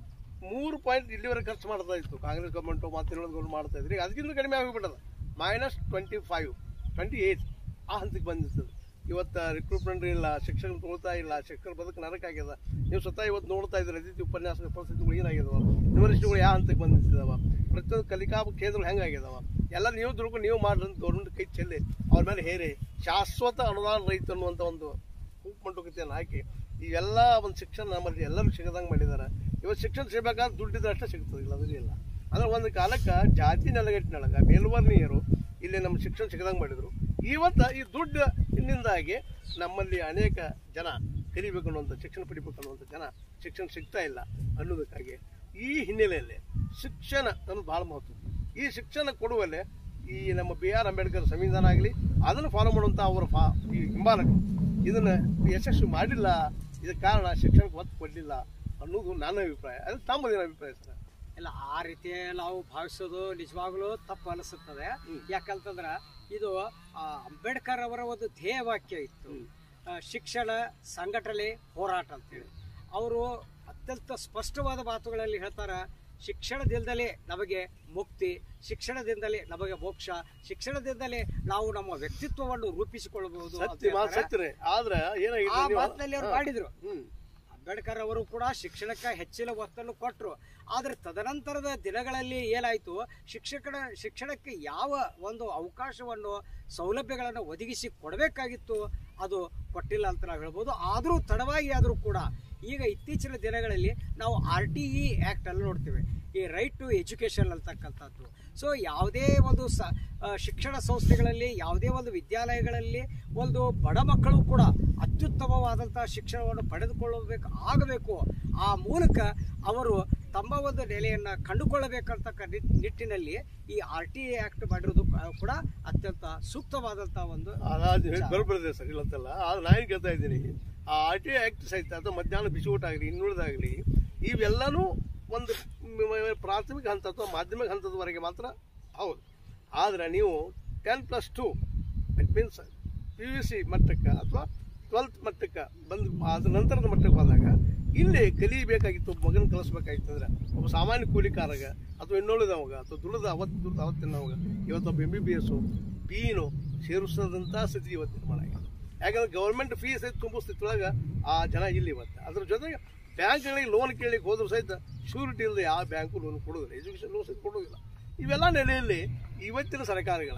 ಮೂರು ಪಾಯಿಂಟ್ ಇಲ್ಲಿವರೆಗೆ ಖರ್ಚು ಮಾಡ್ತಾ ಇತ್ತು ಕಾಂಗ್ರೆಸ್ ಗೌರ್ಮೆಂಟು ಮತ್ತು ಇನ್ನೊಂದು ಗೌರ್ಮೆಂಟ್ ಮಾಡ್ತಾ ಇದ್ರಿ ಅದಕ್ಕಿಂತ ಕಡಿಮೆ ಆಗಿಬಿಟ್ಟದ minus twenty five twenty eight ಆ ಹಂತಕ್ಕೆ ಬಂದಿರ್ತದೆ ಇವತ್ತು ರಿಕ್ರೂಟ್ಮೆಂಟ್ ಇಲ್ಲ ಶಿಕ್ಷಣ ತೊಗೊಳ್ತಾ ಇಲ್ಲ ಶಿಕ್ಷಣ ಬದುಕು ನರಕಾಗ್ಯದ ನೀವು ಸ್ವತಃ ಇವತ್ತು ನೋಡ್ತಾ ಇದ್ರೆ ಅತಿಥಿ ಉಪನ್ಯಾಸ ಪರಿಸ್ಥಿತಿಗಳು ಏನಾಗ್ಯದವ ಯೂನಿವರ್ಸಿಟಿಗಳು ಯಾವ ಹಂತಕ್ಕೆ ಬಂದಿರ್ತದವ ಪ್ರತಿಯೊಂದು ಕಲಿಕಾ ಕೇಂದ್ರಗಳು ಹೆಂಗಾಗ್ಯದವ ಎಲ್ಲ ನೀವು ದುಡ್ಕೊಂಡು ನೀವು ಮಾಡ್ರಿ ಅಂತ ಗೌರ್ಮೆಂಟ್ ಕೈ ಚೆಲ್ಲಿ ಅವ್ರ ಮೇಲೆ ಹೇರಿ ಶಾಶ್ವತ ಅನುದಾನ ರೈತ ಅನ್ನುವಂಥ ಒಂದು ಮಂಟುಕತೆಯನ್ನು ಹಾಕಿ ಇವೆಲ್ಲ ಒಂದು ಶಿಕ್ಷಣ ನಮ್ಮಲ್ಲಿ ಎಲ್ಲರೂ ಸಿಗದಂಗೆ ಮಾಡಿದ್ದಾರೆ ಇವತ್ತು ಶಿಕ್ಷಣ ಸಿಗಬೇಕಾದ್ರೆ ದುಡ್ಡಿದ್ರೆ ಅಷ್ಟೇ ಸಿಗ್ತದೆ ಇಲ್ಲ ಅದ್ರಲ್ಲಿ ಇಲ್ಲ ಅಂದ್ರೆ ಒಂದು ಕಾಲಕ್ಕೆ ಜಾತಿ ನೆಲಗಟ್ಟಿನೊಳಗೆ ಮೇಲ್ವರ್ಣೀಯರು ಇಲ್ಲಿ ನಮ್ಮ ಶಿಕ್ಷಣ ಸಿಗದಂಗೆ ಮಾಡಿದ್ರು ಇವತ್ತು ಈ ದುಡ್ಡು ಇನ್ನಿಂದಾಗಿ ನಮ್ಮಲ್ಲಿ ಅನೇಕ ಜನ ಕಲಿಬೇಕು ಅನ್ನುವಂಥ ಶಿಕ್ಷಣ ಪಡಿಬೇಕು ಅನ್ನುವಂಥ ಜನ ಶಿಕ್ಷಣ ಸಿಗ್ತಾ ಇಲ್ಲ ಅನ್ನೋದಕ್ಕಾಗಿ ಈ ಹಿನ್ನೆಲೆಯಲ್ಲಿ ಶಿಕ್ಷಣ ಅನ್ನೋದು ಭಾಳ ಮಹತ್ವ ಈ ಶಿಕ್ಷಣ ಕೊಡುವಲ್ಲಿ ಈ ನಮ್ಮ ಬಿ ಆರ್ ಅಂಬೇಡ್ಕರ್ ಸಂವಿಧಾನ ಆಗಲಿ ಅದನ್ನು ಫಾಲೋ ಮಾಡುವಂಥ ಅವರ ಫಾ ಈ ಹಿಂಬಾಲಕರು ಇದನ್ನ ಯಶಸ್ವಿ ಮಾಡಿಲ್ಲ ಇದಕ್ಕೆ ಕಾರಣ ಶಿಕ್ಷಣಕ್ಕೆ ಒತ್ತು ಕೊಡಲಿಲ್ಲ ಅನ್ನೋದು ನನ್ನ ಅಭಿಪ್ರಾಯ ಅದು ತಮ್ಮದೇನು ಅಭಿಪ್ರಾಯ ಸರ್ ಇಲ್ಲ ಆ ರೀತಿ ನಾವು ಭಾವಿಸೋದು ನಿಜವಾಗ್ಲೂ ತಪ್ಪು ಅನಿಸುತ್ತದೆ ಯಾಕಂತಂದ್ರ ಇದು ಆ, ಅಂಬೇಡ್ಕರ್ ಅವರ ಒಂದು ಧ್ಯೇಯ ವಾಕ್ಯ ಇತ್ತು ಆ, ಶಿಕ್ಷಣ ಸಂಘಟನೆ ಹೋರಾಟ ಅಂತೇಳಿ ಅವರು ಅತ್ಯಂತ ಸ್ಪಷ್ಟವಾದ ಮಾತುಗಳಲ್ಲಿ ಹೇಳ್ತಾರ ಶಿಕ್ಷಣದಿಂದಲೇ ನಮಗೆ ಮುಕ್ತಿ ಶಿಕ್ಷಣದಿಂದಲೇ ನಮಗೆ ಮೋಕ್ಷ ಶಿಕ್ಷಣದಿಂದಲೇ ನಾವು ನಮ್ಮ ವ್ಯಕ್ತಿತ್ವವನ್ನು ರೂಪಿಸಿಕೊಳ್ಳಬಹುದು ಅಂತ ಸತ್ಯ ಮಾತು ಹೇಳ್ತಾರೆ. ಸತ್ಯರೇ ಆದ್ರೆ ಆ ಏನಾಗಿದೆ ನೀವು- ಮಾತಿನಲ್ಲಿ ಅವ್ರು ಹಾ. ಮಾಡಿದ್ರು ಹ್ಮ್ ಅಂಬೇಡ್ಕರ್ ಅವರು ಕೂಡ ಶಿಕ್ಷಣಕ್ಕೆ ಹೆಚ್ಚಿನ ಒತ್ತನ್ನು ಕೊಟ್ಟರು ಆದರೆ ತದನಂತರದ ದಿನಗಳಲ್ಲಿ ಏನಾಯಿತು ಶಿಕ್ಷಕರ ಶಿಕ್ಷಣಕ್ಕೆ ಯಾವ ಒಂದು ಅವಕಾಶವನ್ನು ಸೌಲಭ್ಯಗಳನ್ನು ಒದಗಿಸಿ ಕೊಡಬೇಕಾಗಿತ್ತು ಅದು ಕೊಟ್ಟಿಲ್ಲ ಅಂತ ನಾವು ಹೇಳ್ಬೋದು ಆದರೂ ತಡವಾಗಿ ಆದರೂ ಕೂಡ ಈಗ ಇತ್ತೀಚಿನ ದಿನಗಳಲ್ಲಿ ನಾವು ಆರ್ ಟಿ ಇ ಆ್ಯಕ್ಟ್ ಅಲ್ಲಿ ನೋಡ್ತೇವೆ ಈ ರೈಟ್ ಟು ಎಜುಕೇಶನ್ ಅಂತಕ್ಕಂಥದ್ದು ಸೊ ಯಾವುದೇ ಒಂದು ಸ ಆ, ಶಿಕ್ಷಣ ಸಂಸ್ಥೆಗಳಲ್ಲಿ ಯಾವುದೇ ಒಂದು ವಿದ್ಯಾಲಯಗಳಲ್ಲಿ ಒಂದು ಬಡ ಮಕ್ಕಳು ಕೂಡ ಅತ್ಯುತ್ತಮವಾದಂತಹ ಶಿಕ್ಷಣವನ್ನು ಪಡೆದುಕೊಳ್ಳಬೇಕು ಆಗಬೇಕು ಆ ಮೂಲಕ ಅವರು ತಮ್ಮ ಒಂದು ನೆಲೆಯನ್ನು ಕಂಡುಕೊಳ್ಳಬೇಕಂತ ನಿಟ್ಟಿನಲ್ಲಿ ಈ ಆರ್ ಟಿ ಆಕ್ಟ್ ಮಾಡಿರೋದು ಕೂಡ ಅತ್ಯಂತ ಸೂಕ್ತವಾದಂತಹ ಒಂದು ಅದಾದ ಬರೋಬರಿದೆ ಸರ್ ಇಲ್ಲಂತಲ್ಲ ಆದ್ರೆ ನಾನು ಕೇಳ್ತಾ ಇದ್ದೀನಿ ಆ ಆರ್ ಟಿ ಆಕ್ಟ್ ಸಹಿತ ಅಥವಾ ಮಧ್ಯಾಹ್ನ ಬಿಸಿ ಊಟ ಆಗಲಿ ಇನ್ನುಳಿದಾಗಲಿ ಇವೆಲ್ಲನೂ ಒಂದು ಮ- ಮ- ಪ್ರಾಥಮಿಕ ಹಂತ ಅಥವಾ ಮಾಧ್ಯಮಿಕ ಹಂತದವರೆಗೆ ಮಾತ್ರ ಹೌದು ಆದರೆ ನೀವು ten plus two it means P U C ಮಟ್ಟಕ್ಕೆ ಅಥವಾ ಟ್ವೆಲ್ತ್ ಮಟ್ಟಕ್ಕೆ ಬಂದು ಅದ್ರ ನಂತರದ ಮಟ್ಟಕ್ಕೆ ಹೋದಾಗ ಇಲ್ಲಿ ಕಲಿಬೇಕಾಗಿತ್ತು ಒಬ್ಬ ಮಗನ ಕಲಿಸ್ಬೇಕಾಗಿತ್ತು ಅಂದ್ರೆ ಒಬ್ಬ ಸಾಮಾನ್ಯ ಕೂಲಿಕಾರಗ ಅಥವಾ ಇನ್ನುಳಿದವಾಗ ಅಥವಾ ದುಡಿದ ಅವತ್ತು ದುಡಿದ ಅವತ್ತಿನವಾಗ ಇವತ್ತೊಬ್ಬ ಎಂ ಬಿ ಬಿ ಎಸ್ಸು ಬೀನು ಸೇರಿಸದಂಥ ಸ್ಥಿತಿ ಇವತ್ತು ನಿರ್ಮಾಣ ಆಗಿದೆ ಯಾಕಂದ್ರೆ ಗೌರ್ಮೆಂಟ್ ಫೀಸ್ ಐತೆ ತುಂಬೋ ಸ್ಥಿತಿಯೊಳಗೆ ಆ ಜನ ಇಲ್ಲಿ ಇವತ್ತು ಅದ್ರ ಜೊತೆಗೆ ಬ್ಯಾಂಕ್ಗಳಿಗೆ ಲೋನ್ ಕೇಳಲಿಕ್ಕೆ ಹೋದ್ರು ಸಹಿತ ಶ್ಯೂರಿಟಿ ಇಲ್ಲದೆ ಯಾವ ಬ್ಯಾಂಕು ಲೋನ್ ಕೊಡೋದಿಲ್ಲ ಎಜುಕೇಷನ್ ಲೋನ್ ಸಹಿತ ಕೊಡೋದಿಲ್ಲ ಇವೆಲ್ಲ ನೆಲೆಯಲ್ಲಿ ಇವತ್ತಿನ ಸರ್ಕಾರಗಳ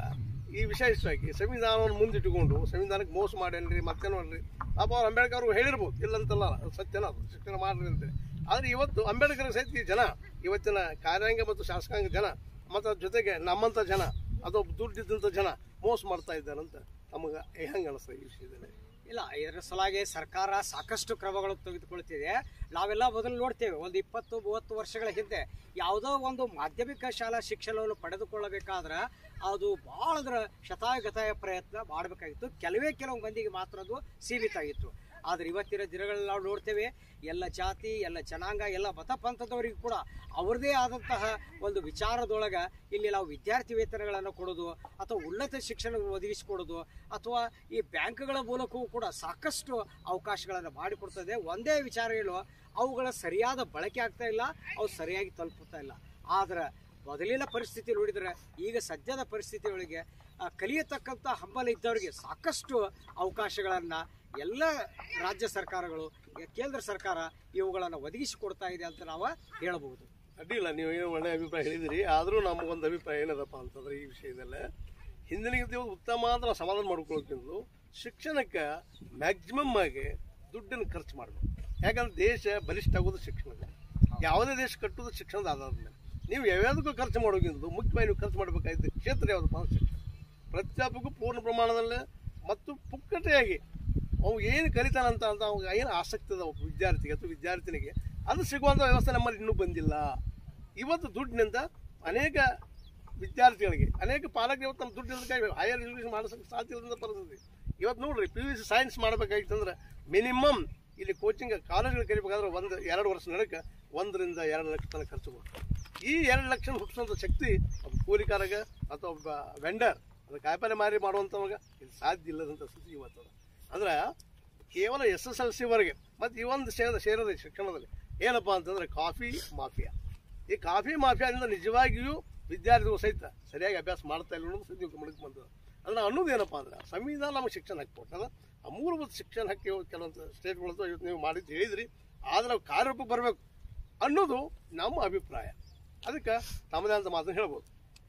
ಈ ವಿಷಯ ಇಷ್ಟವಾಗಿ ಸಂವಿಧಾನವನ್ನು ಮುಂದಿಟ್ಟುಕೊಂಡು ಸಂವಿಧಾನಕ್ಕೆ ಮೋಸ ಮಾಡೇನ್ರಿ ಮತ್ತೆ ನೋಡ್ರಿ ಪಾಪ ಅವ್ರು ಅಂಬೇಡ್ಕರ್ ಅವರು ಹೇಳಿರ್ಬೋದು ಇಲ್ಲಂತಲ್ಲ ಅದು ಸತ್ಯನ ಅದು ಶಿಕ್ಷಣ ಮಾಡ್ರಿ ಅಂತೇಳಿ ಆದರೆ ಇವತ್ತು ಅಂಬೇಡ್ಕರ್ ಸಹಿತ ಈ ಜನ ಇವತ್ತಿನ ಕಾರ್ಯಾಂಗ ಮತ್ತು ಶಾಸಕಾಂಗ ಜನ ಮತ್ತು ಅದ್ರ ಜೊತೆಗೆ ನಮ್ಮಂಥ ಜನ ಅದು ದುಡ್ಡಿದ್ದಂಥ ಜನ ಮೋಸ ಮಾಡ್ತಾ ಇದ್ದಾರಂತ ನಮಗೆ ಹೆಂಗೆ ಅನಿಸ್ತದೆ ಈ ವಿಷಯದಲ್ಲಿ ಇಲ್ಲ ಇದರ ಸಲುವಾಗಿ ಸರ್ಕಾರ ಸಾಕಷ್ಟು ಕ್ರಮಗಳು ತೆಗೆದುಕೊಳ್ತಿದೆ ನಾವೆಲ್ಲ ಮೊದಲು ನೋಡ್ತೇವೆ ಒಂದು ಇಪ್ಪತ್ತು ಮೂವತ್ತು ವರ್ಷಗಳ ಹಿಂದೆ ಯಾವುದೋ ಒಂದು ಮಾಧ್ಯಮಿಕ ಶಾಲಾ ಶಿಕ್ಷಣವನ್ನು ಪಡೆದುಕೊಳ್ಳಬೇಕಾದ್ರೆ ಅದು ಬಹಳ ಅದರ ಶತಾಯಗತಾಯ ಪ್ರಯತ್ನ ಮಾಡಬೇಕಾಗಿತ್ತು ಕೆಲವೇ ಕೆಲವು ಮಂದಿಗೆ ಮಾತ್ರ ಅದು ಸೀಮಿತ ಆಗಿತ್ತು ಆದರೆ ಇವತ್ತಿನ ದಿನಗಳಲ್ಲಿ ನಾವು ನೋಡ್ತೇವೆ ಎಲ್ಲ ಜಾತಿ ಎಲ್ಲ ಜನಾಂಗ ಎಲ್ಲ ಮತ ಪಂಥದವರಿಗೂ ಕೂಡ ಅವ್ರದೇ ಆದಂತಹ ಒಂದು ವಿಚಾರದೊಳಗೆ ಇಲ್ಲಿ ನಾವು ವಿದ್ಯಾರ್ಥಿ ವೇತನಗಳನ್ನು ಕೊಡೋದು ಅಥವಾ ಉನ್ನತ ಶಿಕ್ಷಣ ಒದಗಿಸಿಕೊಡೋದು ಅಥವಾ ಈ ಬ್ಯಾಂಕ್ಗಳ ಮೂಲಕವೂ ಕೂಡ ಸಾಕಷ್ಟು ಅವಕಾಶಗಳನ್ನು ಮಾಡಿಕೊಡ್ತದೆ ಒಂದೇ ವಿಚಾರ ಹೇಳು ಅವುಗಳ ಸರಿಯಾದ ಬಳಕೆ ಆಗ್ತಾ ಇಲ್ಲ ಅವು ಸರಿಯಾಗಿ ತಲುಪುತ್ತಾ ಇಲ್ಲ ಆದ್ರೆ ಮೊದಲಿನ ಪರಿಸ್ಥಿತಿ ನೋಡಿದ್ರೆ ಈಗ ಸದ್ಯದ ಪರಿಸ್ಥಿತಿ ಒಳಗೆ ಆ, ಕಲಿಯತಕ್ಕಂಥ ಹಂಬಲ ಇದ್ದವರಿಗೆ ಸಾಕಷ್ಟು ಅವಕಾಶಗಳನ್ನು ಎಲ್ಲ ರಾಜ್ಯ ಸರ್ಕಾರಗಳು ಕೇಂದ್ರ ಸರ್ಕಾರ ಇವುಗಳನ್ನು ಒದಗಿಸಿಕೊಡ್ತಾ ಇದೆ ಅಂತ ನಾವು ಹೇಳಬಹುದು ಅಡ್ಡಿಲ್ಲ ನೀವು ಏನು ಒಳ್ಳೆಯ ಅಭಿಪ್ರಾಯ ಹೇಳಿದಿರಿ ಆದರೂ ನಮಗೊಂದು ಅಭಿಪ್ರಾಯ ಏನದಪ್ಪ ಅಂತಂದ್ರೆ ಈ ವಿಷಯದಲ್ಲೇ ಹಿಂದಿನಗಿಂತ ಇವತ್ತು ಉತ್ತಮ ಅಂತ ನಾವು ಸಮಾಧಾನ ಮಾಡ್ಕೊಳ್ಳೋಕ್ಕಿಂತ ಶಿಕ್ಷಣಕ್ಕೆ ಮ್ಯಾಕ್ಸಿಮಮ್ ಆಗಿ ದುಡ್ಡನ್ನು ಖರ್ಚು ಮಾಡಬೇಕು ಯಾಕಂದ್ರೆ ದೇಶ ಬಲಿಷ್ಠ ಆಗೋದು ಶಿಕ್ಷಣದ ಯಾವುದೇ ದೇಶ ಕಟ್ಟೋದು ಶಿಕ್ಷಣದ ಆಧಾರದ ಮೇಲೆ ನೀವು ಯಾವ್ಯಾವುದಕ್ಕೂ ಖರ್ಚು ಮಾಡೋಕ್ಕಿಂತ ಮುಖ್ಯವಾಗಿ ನೀವು ಖರ್ಚು ಮಾಡಬೇಕಾಗಿದ್ದ ಕ್ಷೇತ್ರ ಯಾವುದಪ್ಪ ಅಂದ್ರೆ ಶಿಕ್ಷಣ ಪ್ರತಿಯೊಬ್ಬಕ್ಕೂ ಪೂರ್ಣ ಪ್ರಮಾಣದಲ್ಲಿ ಮತ್ತು ಪುಕ್ಕಟೆಯಾಗಿ ಅವು ಏನು ಕಲಿತಾನಂತ ಅಂತ ಅವ್ಗೆ ಏನು ಆಸಕ್ತಿ ಅದ ಒಬ್ಬ ವಿದ್ಯಾರ್ಥಿಗೆ ಅಥವಾ ವಿದ್ಯಾರ್ಥಿನಿಗೆ ಅದು ಸಿಗುವಂಥ ವ್ಯವಸ್ಥೆ ನಮ್ಮಲ್ಲಿ ಇನ್ನೂ ಬಂದಿಲ್ಲ ಇವತ್ತು ದುಡ್ಡಿನಿಂದ ಅನೇಕ ವಿದ್ಯಾರ್ಥಿಗಳಿಗೆ ಅನೇಕ ಪಾಲಕರು ಇವತ್ತು ನಮ್ಮ ದುಡ್ಡು ಇಲ್ಲದಕ್ಕೆ ಹೈಯರ್ ಎಜುಕೇಷನ್ ಮಾಡಿಸೋಕೆ ಸಾಧ್ಯ ಇಲ್ಲದ ಪರಿಸ್ಥಿತಿ ಇವತ್ತು ನೋಡ್ರಿ ಪಿ ಯು ಸಿ ಸೈನ್ಸ್ ಮಾಡಬೇಕಾಗಿತ್ತಂದ್ರೆ ಮಿನಿಮಮ್ ಇಲ್ಲಿ ಕೋಚಿಂಗ್ ಕಾಲೇಜ್ಗಳು ಕರಿಬೇಕಾದ್ರೆ ಒಂದು ಎರಡು ವರ್ಷ ನಡಕ್ಕೆ ಒಂದರಿಂದ ಎರಡು ಲಕ್ಷ ತನಕ ಖರ್ಚು ಕೊಡ್ತಾರೆ ಈ ಎರಡು ಲಕ್ಷ ಹುಟ್ಟಿಸೋಂಥ ಶಕ್ತಿ ಒಬ್ಬ ಕೂಲಿಕಾರಗ ಅಥವಾ ಒಬ್ಬ ವೆಂಡರ್ ಅದು ಕಾಯಿಪಲ್ಲೆ ಮಾರಿ ಮಾಡುವಂಥವಾಗ ಇದು ಸಾಧ್ಯ ಇಲ್ಲದಂಥ ಸ್ಥಿತಿ ಇವತ್ತು ಅದ. ಅಂದ್ರೆ ಕೇವಲ ಎಸ್ ಎಸ್ ಎಲ್ ಸಿವರೆಗೆ ಮತ್ತು ಈ ಒಂದು ಸೇರ ಸೇರಿದೆ ಶಿಕ್ಷಣದಲ್ಲಿ ಏನಪ್ಪ ಅಂತಂದ್ರೆ ಕಾಫಿ ಮಾಫಿಯಾ ಈ ಕಾಫಿ ಮಾಫಿಯಾದಿಂದ ನಿಜವಾಗಿಯೂ ವಿದ್ಯಾರ್ಥಿಗಳು ಸಹಿತ ಸರಿಯಾಗಿ ಅಭ್ಯಾಸ ಮಾಡ್ತಾ ಇಲ್ಲ ಅನ್ನೋದು ಸಹಿತ ಗಮನಕ್ಕೆ ಬಂದದ ಅಂದ್ರೆ ಅನ್ನೋದು ಏನಪ್ಪ ಅಂದ್ರೆ ಸಂವಿಧಾನ ನಮಗೆ ಶಿಕ್ಷಣ ಹಕ್ಕು ಕೊಟ್ಟದ ಆ ಮೂಲಭೂತ ಶಿಕ್ಷಣ ಹಕ್ಕಿ ಕೆಲವೊಂದು ಸ್ಟೇಟ್ಗಳದ್ದು ಇವತ್ತು ನೀವು ಮಾಡಿದ್ದು ಹೇಳಿದ್ರಿ ಆದ್ರೆ ಅವು ಕಾರ್ಯರೂಪಕ್ಕೆ ಬರಬೇಕು ಅನ್ನೋದು ನಮ್ಮ ಅಭಿಪ್ರಾಯ ಅದಕ್ಕೆ ತಮ್ಮದೇ ಅಂತ ಮಾತನ್ನು ಹೇಳ್ಬೋದು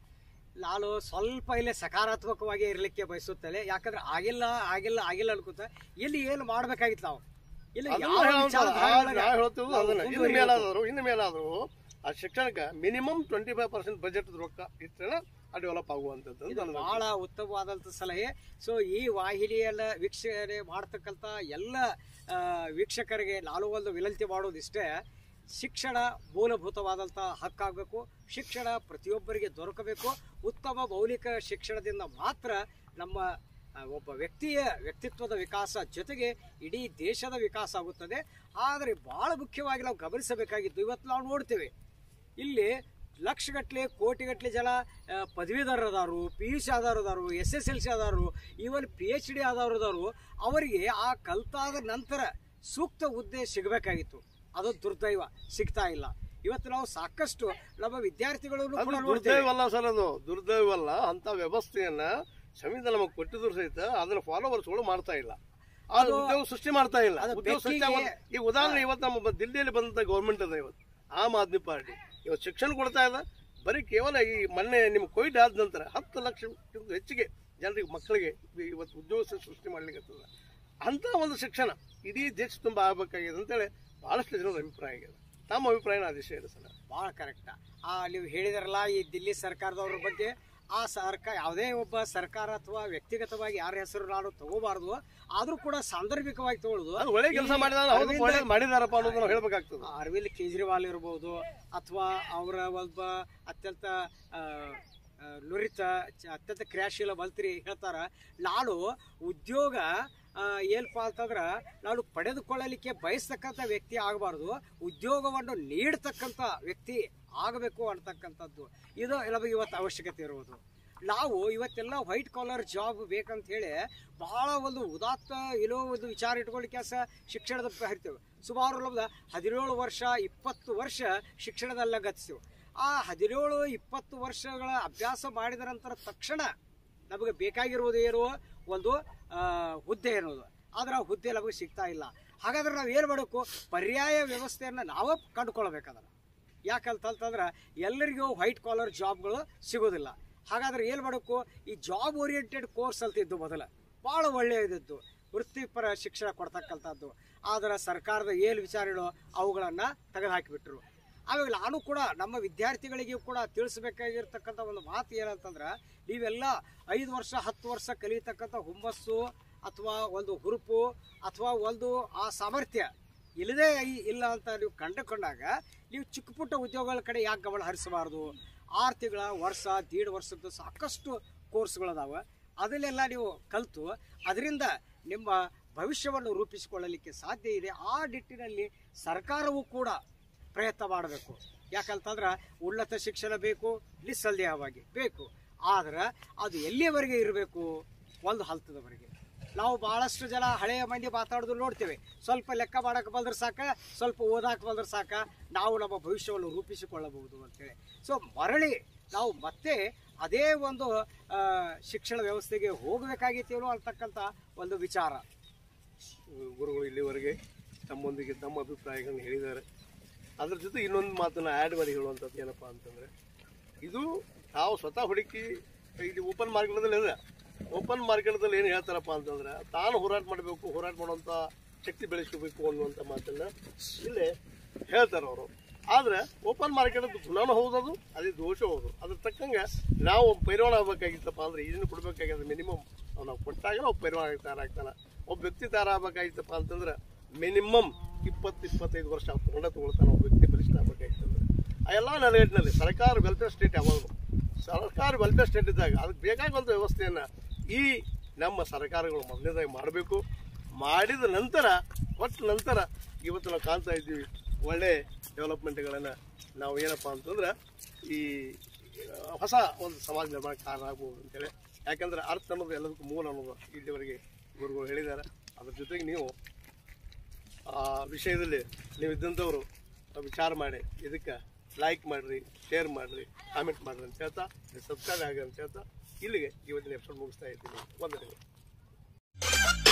ನಾನು ಸ್ವಲ್ಪ ಇಲ್ಲಿ ಸಕಾರಾತ್ಮಕವಾಗಿ ಇರಲಿಕ್ಕೆ ಬಯಸುತ್ತೇನೆ ಯಾಕಂದ್ರೆ ಆಗಿಲ್ಲ ಆಗಿಲ್ಲ ಆಗಿಲ್ಲ ಅನ್ಕೋತ ಇಲ್ಲಿ ಏನು ಮಾಡ್ಬೇಕಾಗಿತ್ತು ನಾವು ಇಲ್ಲಿ ಅದನ್ನ ಯಾವ ಹೇಳೋಂಥ- ವಿಚಾರಧಾರೆಯೊಳಗೆ ನಾವು ಹೇಳ್ತೀವಿ ನಾವು ಅದನ್ನ ಇನ್ನು ಮುಂದುವರಿಬೇಕು. ಮೇಲಾದರೂ ಇನ್ನು ಮೇಲಾದರೂ ಆ ಶಿಕ್ಷಣಕ್ಕೆ minimum twenty five percent budget ರೊಕ್ಕ ಇಟ್ಟರೆ ಅದು ಡೆವಲಪ್ ಆಗುವಂಥದ್ದು ಅಂತ ನನ್ನ ಬಹಳ ಉತ್ತಮವಾದಂಥ ಸಲಹೆ ಸೊ ಈ ವಾಹಿನಿಯನ್ನ ವೀಕ್ಷಣೆ ಮಾಡ್ತಕ್ಕಂಥ ಎಲ್ಲ ಆ, ವೀಕ್ಷಕರಿಗೆ ನಾನು ಒಂದು ವಿನಂತಿ ಮಾಡೋದಿಷ್ಟೇ ಶಿಕ್ಷಣ ಮೂಲಭೂತವಾದಂಥ ಹಕ್ಕಾಗಬೇಕು ಶಿಕ್ಷಣ ಪ್ರತಿಯೊಬ್ಬರಿಗೆ ದೊರಕಬೇಕು ಉತ್ತಮ ಮೌಲಿಕ ಶಿಕ್ಷಣದಿಂದ ಮಾತ್ರ ನಮ್ಮ ಆ, ಒಬ್ಬ ವ್ಯಕ್ತಿಯ ವ್ಯಕ್ತಿತ್ವದ ವಿಕಾಸ ಜೊತೆಗೆ ಇಡೀ ದೇಶದ ವಿಕಾಸ ಆಗುತ್ತದೆ ಆದರೆ ಬಹಳ ಮುಖ್ಯವಾಗಿ ನಾವು ಗಮನಿಸಬೇಕಾಗಿದ್ದು ಇವತ್ತು ನಾವು ನೋಡ್ತೇವೆ ಇಲ್ಲಿ ಲಕ್ಷಗಟ್ಟಲೆ ಕೋಟಿಗಟ್ಟಲೆ ಜನ ಆ, ಪದವೀಧರರದಾರು ಪಿ ಯು ಸಿ ಆದವರದಾರು ಎಸ್ ಎಸ್ ಎಲ್ ಸಿ ಆದವರು ಈವನ್ ಪಿ ಎಚ್ ಡಿ ಆದವರದಾರು ಅವರಿಗೆ ಆ ಕಲ್ತಾದ ನಂತರ ಸೂಕ್ತ ಹುದ್ದೆ ಸಿಗಬೇಕಾಗಿತ್ತು ಅದು ದುರ್ದೈವ ಸಿಗ್ತಾ ಇಲ್ಲ ಇವತ್ತು ನಾವು ಸಾಕಷ್ಟು ನಮ್ಮ ವಿದ್ಯಾರ್ಥಿಗಳನ್ನು ಅದು ಕೂಡ ನೋಡ್ತೇವೆ ದುರ್ದೈವಲ್ಲ ಸರ್ ಅದು ದುರ್ದೈವಲ್ಲ ಅಂತ ವ್ಯವಸ್ಥೆಯನ್ನ ಸಂವಿಧಾನ ನಮಗೆ ಕೊಟ್ಟಿದ್ರು ಸಹಿತ ಅದನ್ನ ಫಾಲೋವರ್ಸ್ಗಳು ಮಾಡ್ತಾ ಇಲ್ಲ ಆ ಅದು- ಉದ್ಯೋಗ ಸೃಷ್ಟಿ ಮಾಡ್ತಾ ಇಲ್ಲ ಅದು ಉದ್ಯೋಗ ಸೃಷ್ಟಿ ಬೆಕ್ಕಿಗೆ- ಆಗೋದು- ಈ ಉದಾಹರಣೆ ಇವತ್ತು ನಮ್ಮ ಬ- ದಿಲ್ಲಿಯಲ್ಲಿ ಬಂದಂತ ಗೌರ್ಮೆಂಟ್ ಅದ ಇವತ್ತು ಆಮ್ ಆದ್ಮಿ ಪಾರ್ಟಿ ಇವತ್ತು ಶಿಕ್ಷಣ ಕೊಡ್ತಾ ಇದೆ ಬರೀ ಕೇವಲ ಈ ಮೊನ್ನೆ ನಿಮ್ಮ ಕೋವಿಡ್ ಆದ ನಂತರ ಹತ್ತು ಲಕ್ಷಕ್ಕಿಂತ ಹೆಚ್ಚಿಗೆ ಜನರಿಗೆ ಮಕ್ಕಳಿಗೆ ಈ- ಇವತ್ತು ಉದ್ಯೋಗ ಸೃ- ಸೃಷ್ಟಿ ಮಾಡ್ಲಿಕ್ಕೆ ಅಂತ ಒಂದು ಶಿಕ್ಷಣ ಇಡೀ ದೇಶ ತುಂಬ ಆಗಬೇಕಾಗಿದೆ ಅಂತೇಳಿ ಬಹಳಷ್ಟು ಜನರ ಅಭಿಪ್ರಾಯ ಆಗಿದೆ ನಮ್ಮ ಅಭಿಪ್ರಾಯನ ಆದೇಶ ಇದೆ ಸರ್ ಬಹಳ ಕರೆಕ್ಟ್ ಆ ನೀವು ಹೇಳಿದ್ರಲ್ಲ ಈ ದಿಲ್ಲಿ ಸರ್ಕಾರದವ್ರ ಬಗ್ಗೆ ಆ ಸರ್ಕಾರ ಯಾವುದೇ ಒಬ್ಬ ಸರ್ಕಾರ ಅಥವಾ ವ್ಯಕ್ತಿಗತವಾಗಿ ಯಾರ ಹೆಸರು ನಾನು ತಗೋಬಾರ್ದು ಆದ್ರೂ ಕೂಡ ಸಾಂದರ್ಭಿಕವಾಗಿ ತಗೊಳ್ಳೋದು ಅದು ಒಳ್ಳೆ ಕೆಲಸ ಇಲ್ಲಿ ಮಾಡಿದ ಹೌದು ಅರವಿಂದ- ಒಳ್ಳೇದು ಮಾಡಿದಾರಪ್ಪ ಅನ್ನೋದನ್ನ ನಾವು ಹೇಳ್ಬೇಕಾಗ್ತದೆ ಅರವಿಂದ್ ಕೇಜ್ರಿವಾಲ್ ಇರ್ಬೋದು ಅಥವಾ ಅವರ ಒಬ್ಬ ಅತ್ಯಂತ ಆ, ಆ, ನುರಿತ ಚ- ಅತ್ಯಂತ ಕ್ರಿಯಾಶೀಲ ಮಂತ್ರಿ ಹೇಳ್ತಾರ ನಾನು ಉದ್ಯೋಗ ಆ, ಏನಪ್ಪಾ ಅಂತಂದ್ರ ನಾನು ಪಡೆದುಕೊಳ್ಳಲಿಕ್ಕೆ ಬಯಸ್ತಕ್ಕಂಥ ವ್ಯಕ್ತಿ ಆಗಬಾರ್ದು ಉದ್ಯೋಗವನ್ನು ನೀಡತಕ್ಕಂಥ ವ್ಯಕ್ತಿ ಆಗಬೇಕು ಅಂತಕ್ಕಂಥದ್ದು ಇದು ನಮಗೆ ಇವತ್ತು ಅವಶ್ಯಕತೆ ಇರುವುದು ನಾವು ಇವತ್ತೆಲ್ಲ ವೈಟ್ ಕಾಲರ್ ಜಾಬ್ ಬೇಕಂತ ಹೇಳಿ ಬಹಳ ಒಂದು ಉದಾತ್ತ ಏನೋ ಒಂದು ವಿಚಾರ ಇಟ್ಕೊಂಡು ಕೆಲಸ ಶಿಕ್ಷಣದ ಹರಿತೇವೆ ಸುಮಾರು ನಮ್ದು ಹದಿನೇಳು ವರ್ಷ ಇಪ್ಪತ್ತು ವರ್ಷ ಶಿಕ್ಷಣದಲ್ಲ ಗತಿಸ್ತೇವೆ ಆ ಹದಿನೇಳು ಇಪ್ಪತ್ತು ವರ್ಷಗಳ ಅಭ್ಯಾಸ ಮಾಡಿದ ನಂತರ ತಕ್ಷಣ ನಮಗೆ ಬೇಕಾಗಿರುವುದು ಏನು ಒಂದು ಆ, ಹುದ್ದೆ ಅನ್ನೋದು ಆದ್ರೆ ಆ ಹುದ್ದೆ ನಮಗೆ ಸಿಗ್ತಾ ಇಲ್ಲ ಹಾಗಾದ್ರೆ ನಾವು ಏನು ಮಾಡಬೇಕು ಪರ್ಯಾಯ ವ್ಯವಸ್ಥೆಯನ್ನು ನಾವು ಕಂಡುಕೊಳ್ಬೇಕದನ್ನು ಯಾಕಂತಂತಂದ್ರೆ ಎಲ್ಲರಿಗೂ ವೈಟ್ ಕಾಲರ್ ಜಾಬ್ಗಳು ಸಿಗೋದಿಲ್ಲ ಹಾಗಾದ್ರೆ ಏನು ಮಾಡಬೇಕು ಈ ಜಾಬ್ ಓರಿಯೆಂಟೆಡ್ ಕೋರ್ಸ್ ಅಂತ ಇದ್ದು ಮೊದಲ ಭಾಳ ಒಳ್ಳೆಯದಿದ್ದು ವೃತ್ತಿಪರ ಶಿಕ್ಷಣ ಕೊಡ್ತಕ್ಕಂಥದ್ದು ಆದರೆ ಸರ್ಕಾರದ ಏನು ವಿಚಾರಗಳು ಅವುಗಳನ್ನು ತೆಗೆದುಹಾಕಿಬಿಟ್ರು ಆಮೇಲೆ ನಾನು ಕೂಡ ನಮ್ಮ ವಿದ್ಯಾರ್ಥಿಗಳಿಗೂ ಕೂಡ ತಿಳಿಸ್ಬೇಕಾಗಿರ್ತಕ್ಕಂಥ ಒಂದು ಮಾತು ಏನಂತಂದ್ರೆ ನೀವೆಲ್ಲ ಐದು ವರ್ಷ ಹತ್ತು ವರ್ಷ ಕಲಿಯತಕ್ಕಂಥ ಹುಮ್ಮಸ್ಸು ಅಥವಾ ಒಂದು ಹುರುಪು ಅಥವಾ ಒಂದು ಆ ಸಾಮರ್ಥ್ಯ ಇಲ್ಲದೇ ಇ- ಇಲ್ಲ ಅಂತ ನೀವು ಕಂಡುಕೊಂಡಾಗ ನೀವು ಚಿಕ್ಕ ಪುಟ್ಟ ಉದ್ಯೋಗಗಳ ಕಡೆ ಯಾಕೆ ಗಮನ ಹರಿಸಬಾರ್ದು ಆರು ತಿಂಗಳ ವರ್ಷ ದೀಡ್ ವರ್ಷದ್ದು ಸಾಕಷ್ಟು ಕೋರ್ಸ್ಗಳದಾವ ಅದನ್ನೆಲ್ಲ ನೀವು ಕಲಿತು ಅದರಿಂದ ನಿಮ್ಮ ಭವಿಷ್ಯವನ್ನು ರೂಪಿಸಿಕೊಳ್ಳಲಿಕ್ಕೆ ಸಾಧ್ಯ ಇದೆ ಆ ನಿಟ್ಟಿನಲ್ಲಿ ಸರ್ಕಾರವೂ ಕೂಡ ಪ್ರಯತ್ನ ಮಾಡಬೇಕು ಯಾಕಂತಂದ್ರೆ ಉನ್ನತ ಶಿಕ್ಷಣ ಬೇಕು ನಿಸ್ಸಂದೇಹವಾಗಿ ಬೇಕು ಆದ್ರೆ ಅದು ಎಲ್ಲಿಯವರೆಗೆ ಇರಬೇಕು ಒಂದು ಹಂತದವರೆಗೆ ನಾವು ಬಹಳಷ್ಟು ಜನ ಹಳೆಯ ಮಂದಿ ಮಾತಾಡೋದು ನೋಡ್ತೇವೆ ಸ್ವಲ್ಪ ಲೆಕ್ಕ ಮಾಡಕ್ಕೆ ಬಂದ್ರೆ ಸಾಕ ಸ್ವಲ್ಪ ಓದಾಕ ಬಂದ್ರೆ ಸಾಕ ನಾವು ನಮ್ಮ ಭವಿಷ್ಯವನ್ನು ರೂಪಿಸಿಕೊಳ್ಳಬಹುದು ಅಂತೇಳಿ ಸೊ ಮರಳಿ ನಾವು ಮತ್ತೆ ಅದೇ ಒಂದು ಆ, ಶಿಕ್ಷಣ ವ್ಯವಸ್ಥೆಗೆ ಹೋಗಬೇಕಾಗಿತ್ತೇನೋ ಅಂತಕ್ಕಂಥ ಒಂದು ವಿಚಾರ ಗುರುಗಳು ಇಲ್ಲಿವರೆಗೆ ತಮ್ಮೊಂದಿಗೆ ತಮ್ಮ ಅಭಿಪ್ರಾಯಗಳನ್ನು ಹೇಳಿದ್ದಾರೆ ಅದ್ರ ಜೊತೆ ಇನ್ನೊಂದು ಮಾತನ್ನ ಆ್ಯಡ್ ಮಾಡಿ ಹೇಳುವಂಥದ್ದು ಏನಪ್ಪ ಅಂತಂದರೆ ಇದು ತಾವು ಸ್ವತಃ ಹುಡುಕಿ ಇಲ್ಲಿ ಓಪನ್ ಮಾರ್ಕೆಟ್ದಲ್ಲಿ ಇದೆ ಓಪನ್ ಮಾರ್ಕೆಟ್ದಲ್ಲಿ ಏನು ಹೇಳ್ತಾರಪ್ಪ ಅಂತಂದ್ರೆ ತಾನು ಹೋರಾಟ ಮಾಡಬೇಕು ಹೋರಾಟ ಮಾಡುವಂಥ ಶಕ್ತಿ ಬೆಳೆಸ್ಕೋಬೇಕು ಅನ್ನುವಂಥ ಮಾತನ್ನ ಇಲ್ಲೇ ಹೇಳ್ತಾರೆ ಅವರು ಆದರೆ ಓಪನ್ ಮಾರ್ಕೆಟ್ ಗುಣನೂ ಹೌದದು ಅದೇ ದೋಷ ಹೌದು ಅದ್ರ ತಕ್ಕಂಗೆ ನಾವು ಪೈರವಾಣ ಆಗ್ಬೇಕಾಗಿತ್ತಪ್ಪ ಅಂದ್ರೆ ಇದನ್ನು ಕೊಡ್ಬೇಕಾಗ್ಯದ ಮಿನಿಮಮ್ ನಾವು ಕೊಟ್ಟಾಗ ನಾವು ಪೈರವಾಣ ತಯಾರಾಗ್ತಾನೆ ಒಬ್ಬ ವ್ಯಕ್ತಿ ತಯಾರಾಗಬೇಕಾಗಿತ್ತಪ್ಪ ಅಂತಂದ್ರೆ ಮಿನಿಮಮ್ ಇಪ್ಪತ್ತು ಇಪ್ಪತ್ತೈದು ವರ್ಷ ತಗೊಂಡ ತಗೊಳ್ತಾನೆ ಒಬ್ಬ ವ್ಯಕ್ತಿ ಬಲಿಷ್ಠ ಆಗ್ಬೇಕಾಗಿತ್ತಂದ್ರೆ ಆ ಎಲ್ಲ ನೆಲೆಗಟ್ಟಿನಲ್ಲಿ ಸರ್ಕಾರ ವೆಲ್ಫೇರ್ ಸ್ಟೇಟ್ ಯಾವಾಗಲೂ ಸರ್ಕಾರ ವೆಲ್ಫೇರ್ ಸ್ಟೇಟ್ ಇದ್ದಾಗ ಅದಕ್ಕೆ ಬೇಕಾಗುವಂಥ ವ್ಯವಸ್ಥೆಯನ್ನು ಈ ನಮ್ಮ ಸರ್ಕಾರಗಳು ಮೊದಲನೇದಾಗಿ ಮಾಡಬೇಕು ಮಾಡಿದ ನಂತರ ಒಟ್ಟು ನಂತರ ಇವತ್ತು ನಾವು ಕಾಣ್ತಾ ಇದ್ದೀವಿ ಒಳ್ಳೆ ಡೆವಲಪ್ಮೆಂಟ್ಗಳನ್ನು ನಾವು ಏನಪ್ಪ ಅಂತಂದ್ರೆ ಈ ಆ, ಹೊಸ ಒಂದು ಸಮಾಜ ನಿರ್ಮಾಣಕ್ಕೆ ಕಾರಣ ಆಗ್ಬೋದು ಅಂತೇಳಿ ಯಾಕಂದ್ರೆ ಅರ್ಥ ಅನ್ನೋದು ಎಲ್ಲದಕ್ಕೂ ಮೂಲ ಅನ್ನೋದು ಇಲ್ಲಿವರೆಗೆ ಗುರುಗಳು ಹೇಳಿದ್ದಾರೆ ಅದ್ರ ಜೊತೆಗೆ ನೀವು ಆ ವಿಷಯದಲ್ಲಿ ನೀವು ಇದ್ದಂಥವ್ರು ವಿಚಾರ ಮಾಡಿ ಇದಕ್ಕೆ ಲೈಕ್ ಮಾಡಿರಿ ಶೇರ್ ಮಾಡಿರಿ ಕಾಮೆಂಟ್ ಮಾಡಿರಿ ಅಂತ ಹೇಳ್ತಾ ಸಬ್ಸ್ಕ್ರೈಬ್ ಆಗಿ ಅಂತ ಹೇಳ್ತಾ ಇಲ್ಲಿಗೆ ಇವತ್ತಿನ ಎಪಿಸೋಡ್ ಮುಗಿಸ್ತಾ ಇದ್ದೀನಿ ವಂದನೆಗಳು